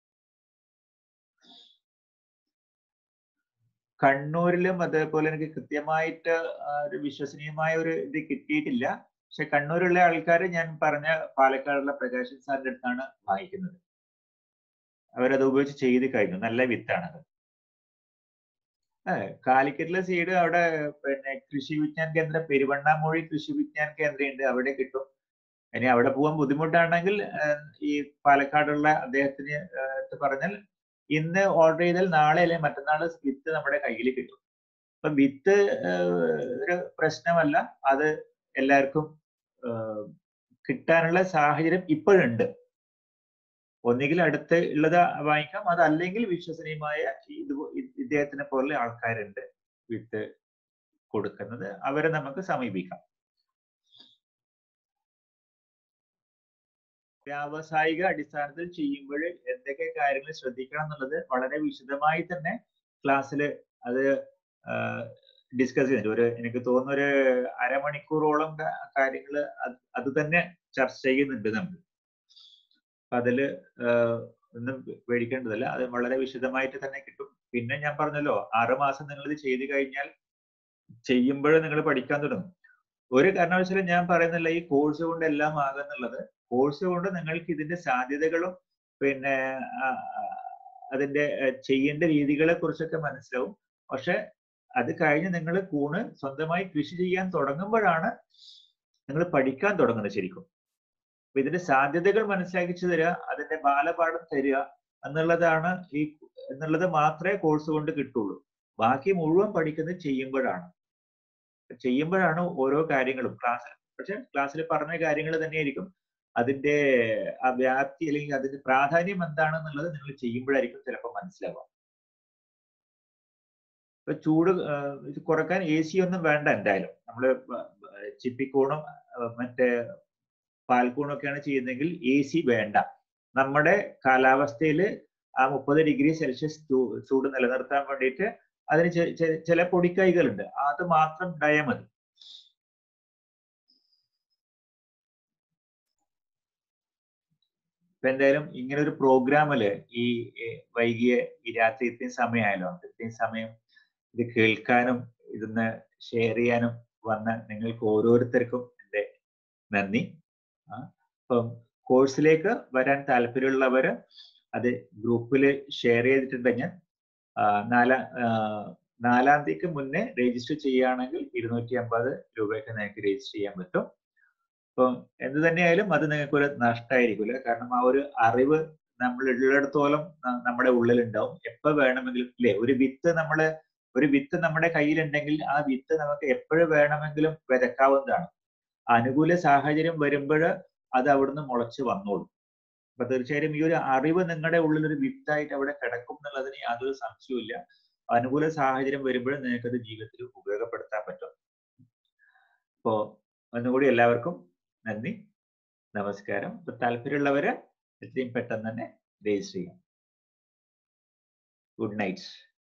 കണ്ണൂരിലും അതേപോലെ എനിക്ക് കൃത്യമായിട്ട് ഒരു വിശ്വസനീയമായ ഒരു ഇത് കിട്ടിയിട്ടില്ല പക്ഷെ കണ്ണൂരുള്ള ആൾക്കാർ ഞാൻ പറഞ്ഞ പാലക്കാടുള്ള പ്രകാശൻ സാറിന്റെ അടുത്താണ് വാങ്ങിക്കുന്നത് അവരത് ഉപയോഗിച്ച് ചെയ്ത് കഴിഞ്ഞു നല്ല വിത്താണത് കാലിക്കറ്റിലെ സീഡ് അവിടെ പിന്നെ കൃഷി വിജ്ഞാൻ കേന്ദ്രം പെരുവണ്ണാമൂഴി കൃഷി വിജ്ഞാൻ കേന്ദ്രം ഉണ്ട് അവിടെ കിട്ടും ഇനി അവിടെ പോകാൻ ബുദ്ധിമുട്ടാണെങ്കിൽ ഈ പാലക്കാടുള്ള അദ്ദേഹത്തിന് പറഞ്ഞാൽ ഇന്ന് ഓർഡർ ചെയ്താൽ നാളെ അല്ലെങ്കിൽ മറ്റന്നാൾ വിത്ത് നമ്മുടെ കയ്യിൽ കിട്ടും അപ്പൊ വിത്ത് ഒരു പ്രശ്നമല്ല അത് എല്ലാവർക്കും കിട്ടാനുള്ള സാഹചര്യം ഇപ്പോഴുണ്ട് ഒന്നുകിൽ അടുത്ത് ഉള്ളത് വാങ്ങിക്കാം അതല്ലെങ്കിൽ വിശ്വസനീയമായ ഇത് ഇദ്ദേഹത്തിനെ പോലുള്ള ആൾക്കാരുണ്ട് വിത്ത് കൊടുക്കുന്നത് അവരെ നമുക്ക് സമീപിക്കാം വ്യാവസായിക അടിസ്ഥാനത്തിൽ ചെയ്യുമ്പോൾ എന്തൊക്കെ കാര്യങ്ങൾ ശ്രദ്ധിക്കണം എന്നുള്ളത് വളരെ വിശദമായി തന്നെ ക്ലാസ്സിൽ അത് ഡിസ്കസ് ചെയ്യുന്നുണ്ട് ഒരു എനിക്ക് തോന്നുന്ന ഒരു അരമണിക്കൂറോളം കാര്യങ്ങൾ അത് തന്നെ ചർച്ച ചെയ്യുന്നുണ്ട് നമ്മൾ അതില് ഒന്നും പേടിക്കേണ്ടതല്ല അത് വളരെ വിശദമായിട്ട് തന്നെ കിട്ടും പിന്നെ ഞാൻ പറഞ്ഞല്ലോ ആറ് മാസം നിങ്ങൾ ഇത് ചെയ്തു കഴിഞ്ഞാൽ ചെയ്യുമ്പോൾ നിങ്ങൾ പഠിക്കാൻ തുടങ്ങും ഒരു കാരണവശാലും ഞാൻ പറയുന്നില്ല ഈ കോഴ്സ് കൊണ്ട് എല്ലാം ആകുന്നുള്ളത് കോഴ്സ് കൊണ്ട് നിങ്ങൾക്ക് ഇതിന്റെ സാധ്യതകളും പിന്നെ അതിന്റെ ചെയ്യേണ്ട രീതികളെ കുറിച്ചൊക്കെ മനസ്സിലാവും പക്ഷെ അത് കഴിഞ്ഞ് നിങ്ങൾ കൂണ് സ്വന്തമായി കൃഷി ചെയ്യാൻ തുടങ്ങുമ്പോഴാണ് നിങ്ങൾ പഠിക്കാൻ തുടങ്ങുന്നത് ശരിക്കും അപ്പൊ ഇതിന്റെ സാധ്യതകൾ മനസ്സിലാക്കിച്ചു തരിക അതിന്റെ ബാലപാഠം തരിക എന്നുള്ളതാണ് ഈ എന്നുള്ളത് മാത്രമേ കോഴ്സ് കൊണ്ട് കിട്ടുള്ളൂ ബാക്കി മുഴുവൻ പഠിക്കുന്നത് ചെയ്യുമ്പോഴാണ് ചെയ്യുമ്പോഴാണ് ഓരോ കാര്യങ്ങളും ക്ലാസ്സിൽ പക്ഷെ ക്ലാസ്സിൽ പറഞ്ഞ കാര്യങ്ങൾ തന്നെയായിരിക്കും അതിന്റെ ആ വ്യാപ്തി അല്ലെങ്കിൽ അതിന്റെ പ്രാധാന്യം എന്താണെന്നുള്ളത് നിങ്ങൾ ചെയ്യുമ്പോഴായിരിക്കും ചിലപ്പോൾ മനസ്സിലാവുക ഇപ്പൊ ചൂട് ഇത് കുറക്കാൻ എ സി ഒന്നും വേണ്ട എന്തായാലും നമ്മള് ചിപ്പിക്കൂണും മറ്റേ പാൽക്കൂണൊക്കെയാണ് ചെയ്യുന്നതെങ്കിൽ എ സി വേണ്ട നമ്മുടെ കാലാവസ്ഥയിൽ ആ മുപ്പത് ഡിഗ്രി സെൽഷ്യസ് ചൂട് നിലനിർത്താൻ വേണ്ടിയിട്ട് അതിന് ചില പൊടിക്കൈകളുണ്ട് അത് മാത്രം ഉണ്ടായാൽ മതി ഇപ്പൊ എന്തായാലും ഇങ്ങനെ ഒരു പ്രോഗ്രാമില് ഈ വൈകിയ ഈ രാത്രി ഇത്രയും സമയമായല്ലോ ഇത്രയും സമയം ഇത് കേൾക്കാനും ഇതൊന്ന് ഷെയർ ചെയ്യാനും വന്ന നിങ്ങൾക്ക് ഓരോരുത്തർക്കും എൻ്റെ നന്ദി അപ്പം കോഴ്സിലേക്ക് വരാൻ താല്പര്യമുള്ളവര് അത് ഗ്രൂപ്പിൽ ഷെയർ ചെയ്തിട്ടുണ്ടെങ്കിൽ നാലാം നാലാം തീയതിക്ക് മുന്നേ രജിസ്റ്റർ ചെയ്യുകയാണെങ്കിൽ ഇരുന്നൂറ്റി അമ്പത് രൂപയ്ക്ക് നിങ്ങൾക്ക് രജിസ്റ്റർ ചെയ്യാൻ പറ്റും അപ്പം എന്ത് തന്നെയായാലും അത് നിങ്ങൾക്ക് ഒരു നഷ്ടമായിരിക്കില്ല കാരണം ആ ഒരു അറിവ് നമ്മൾ ഉള്ളിടത്തോളം നമ്മുടെ ഉള്ളിലുണ്ടാവും എപ്പോ വേണമെങ്കിലും ഇല്ലേ ഒരു വിത്ത് നമ്മള് ഒരു വിത്ത് നമ്മുടെ കയ്യിലുണ്ടെങ്കിൽ ആ വിത്ത് നമുക്ക് എപ്പോഴും വേണമെങ്കിലും വിതക്കാവുന്നതാണ് അനുകൂല സാഹചര്യം വരുമ്പോൾ അത് അവിടുന്ന് മുളച്ച് വന്നോളും അപ്പൊ തീർച്ചയായും ഈ ഒരു അറിവ് നിങ്ങളുടെ ഉള്ളിൽ ഒരു വിത്തായിട്ട് അവിടെ കിടക്കും എന്നുള്ളതിന് യാതൊരു സംശയവുമില്ല അനുകൂല സാഹചര്യം വരുമ്പോൾ നിങ്ങൾക്കത് ജീവിതത്തിൽ ഉപയോഗപ്പെടുത്താൻ പറ്റും അപ്പോ ഒന്നുകൂടി എല്ലാവർക്കും നന്ദി നമസ്കാരം ഇപ്പൊ താല്പര്യമുള്ളവര് എത്രയും പെട്ടെന്ന് തന്നെ രജിസ്റ്റർ ചെയ്യാം ഗുഡ് നൈറ്റ്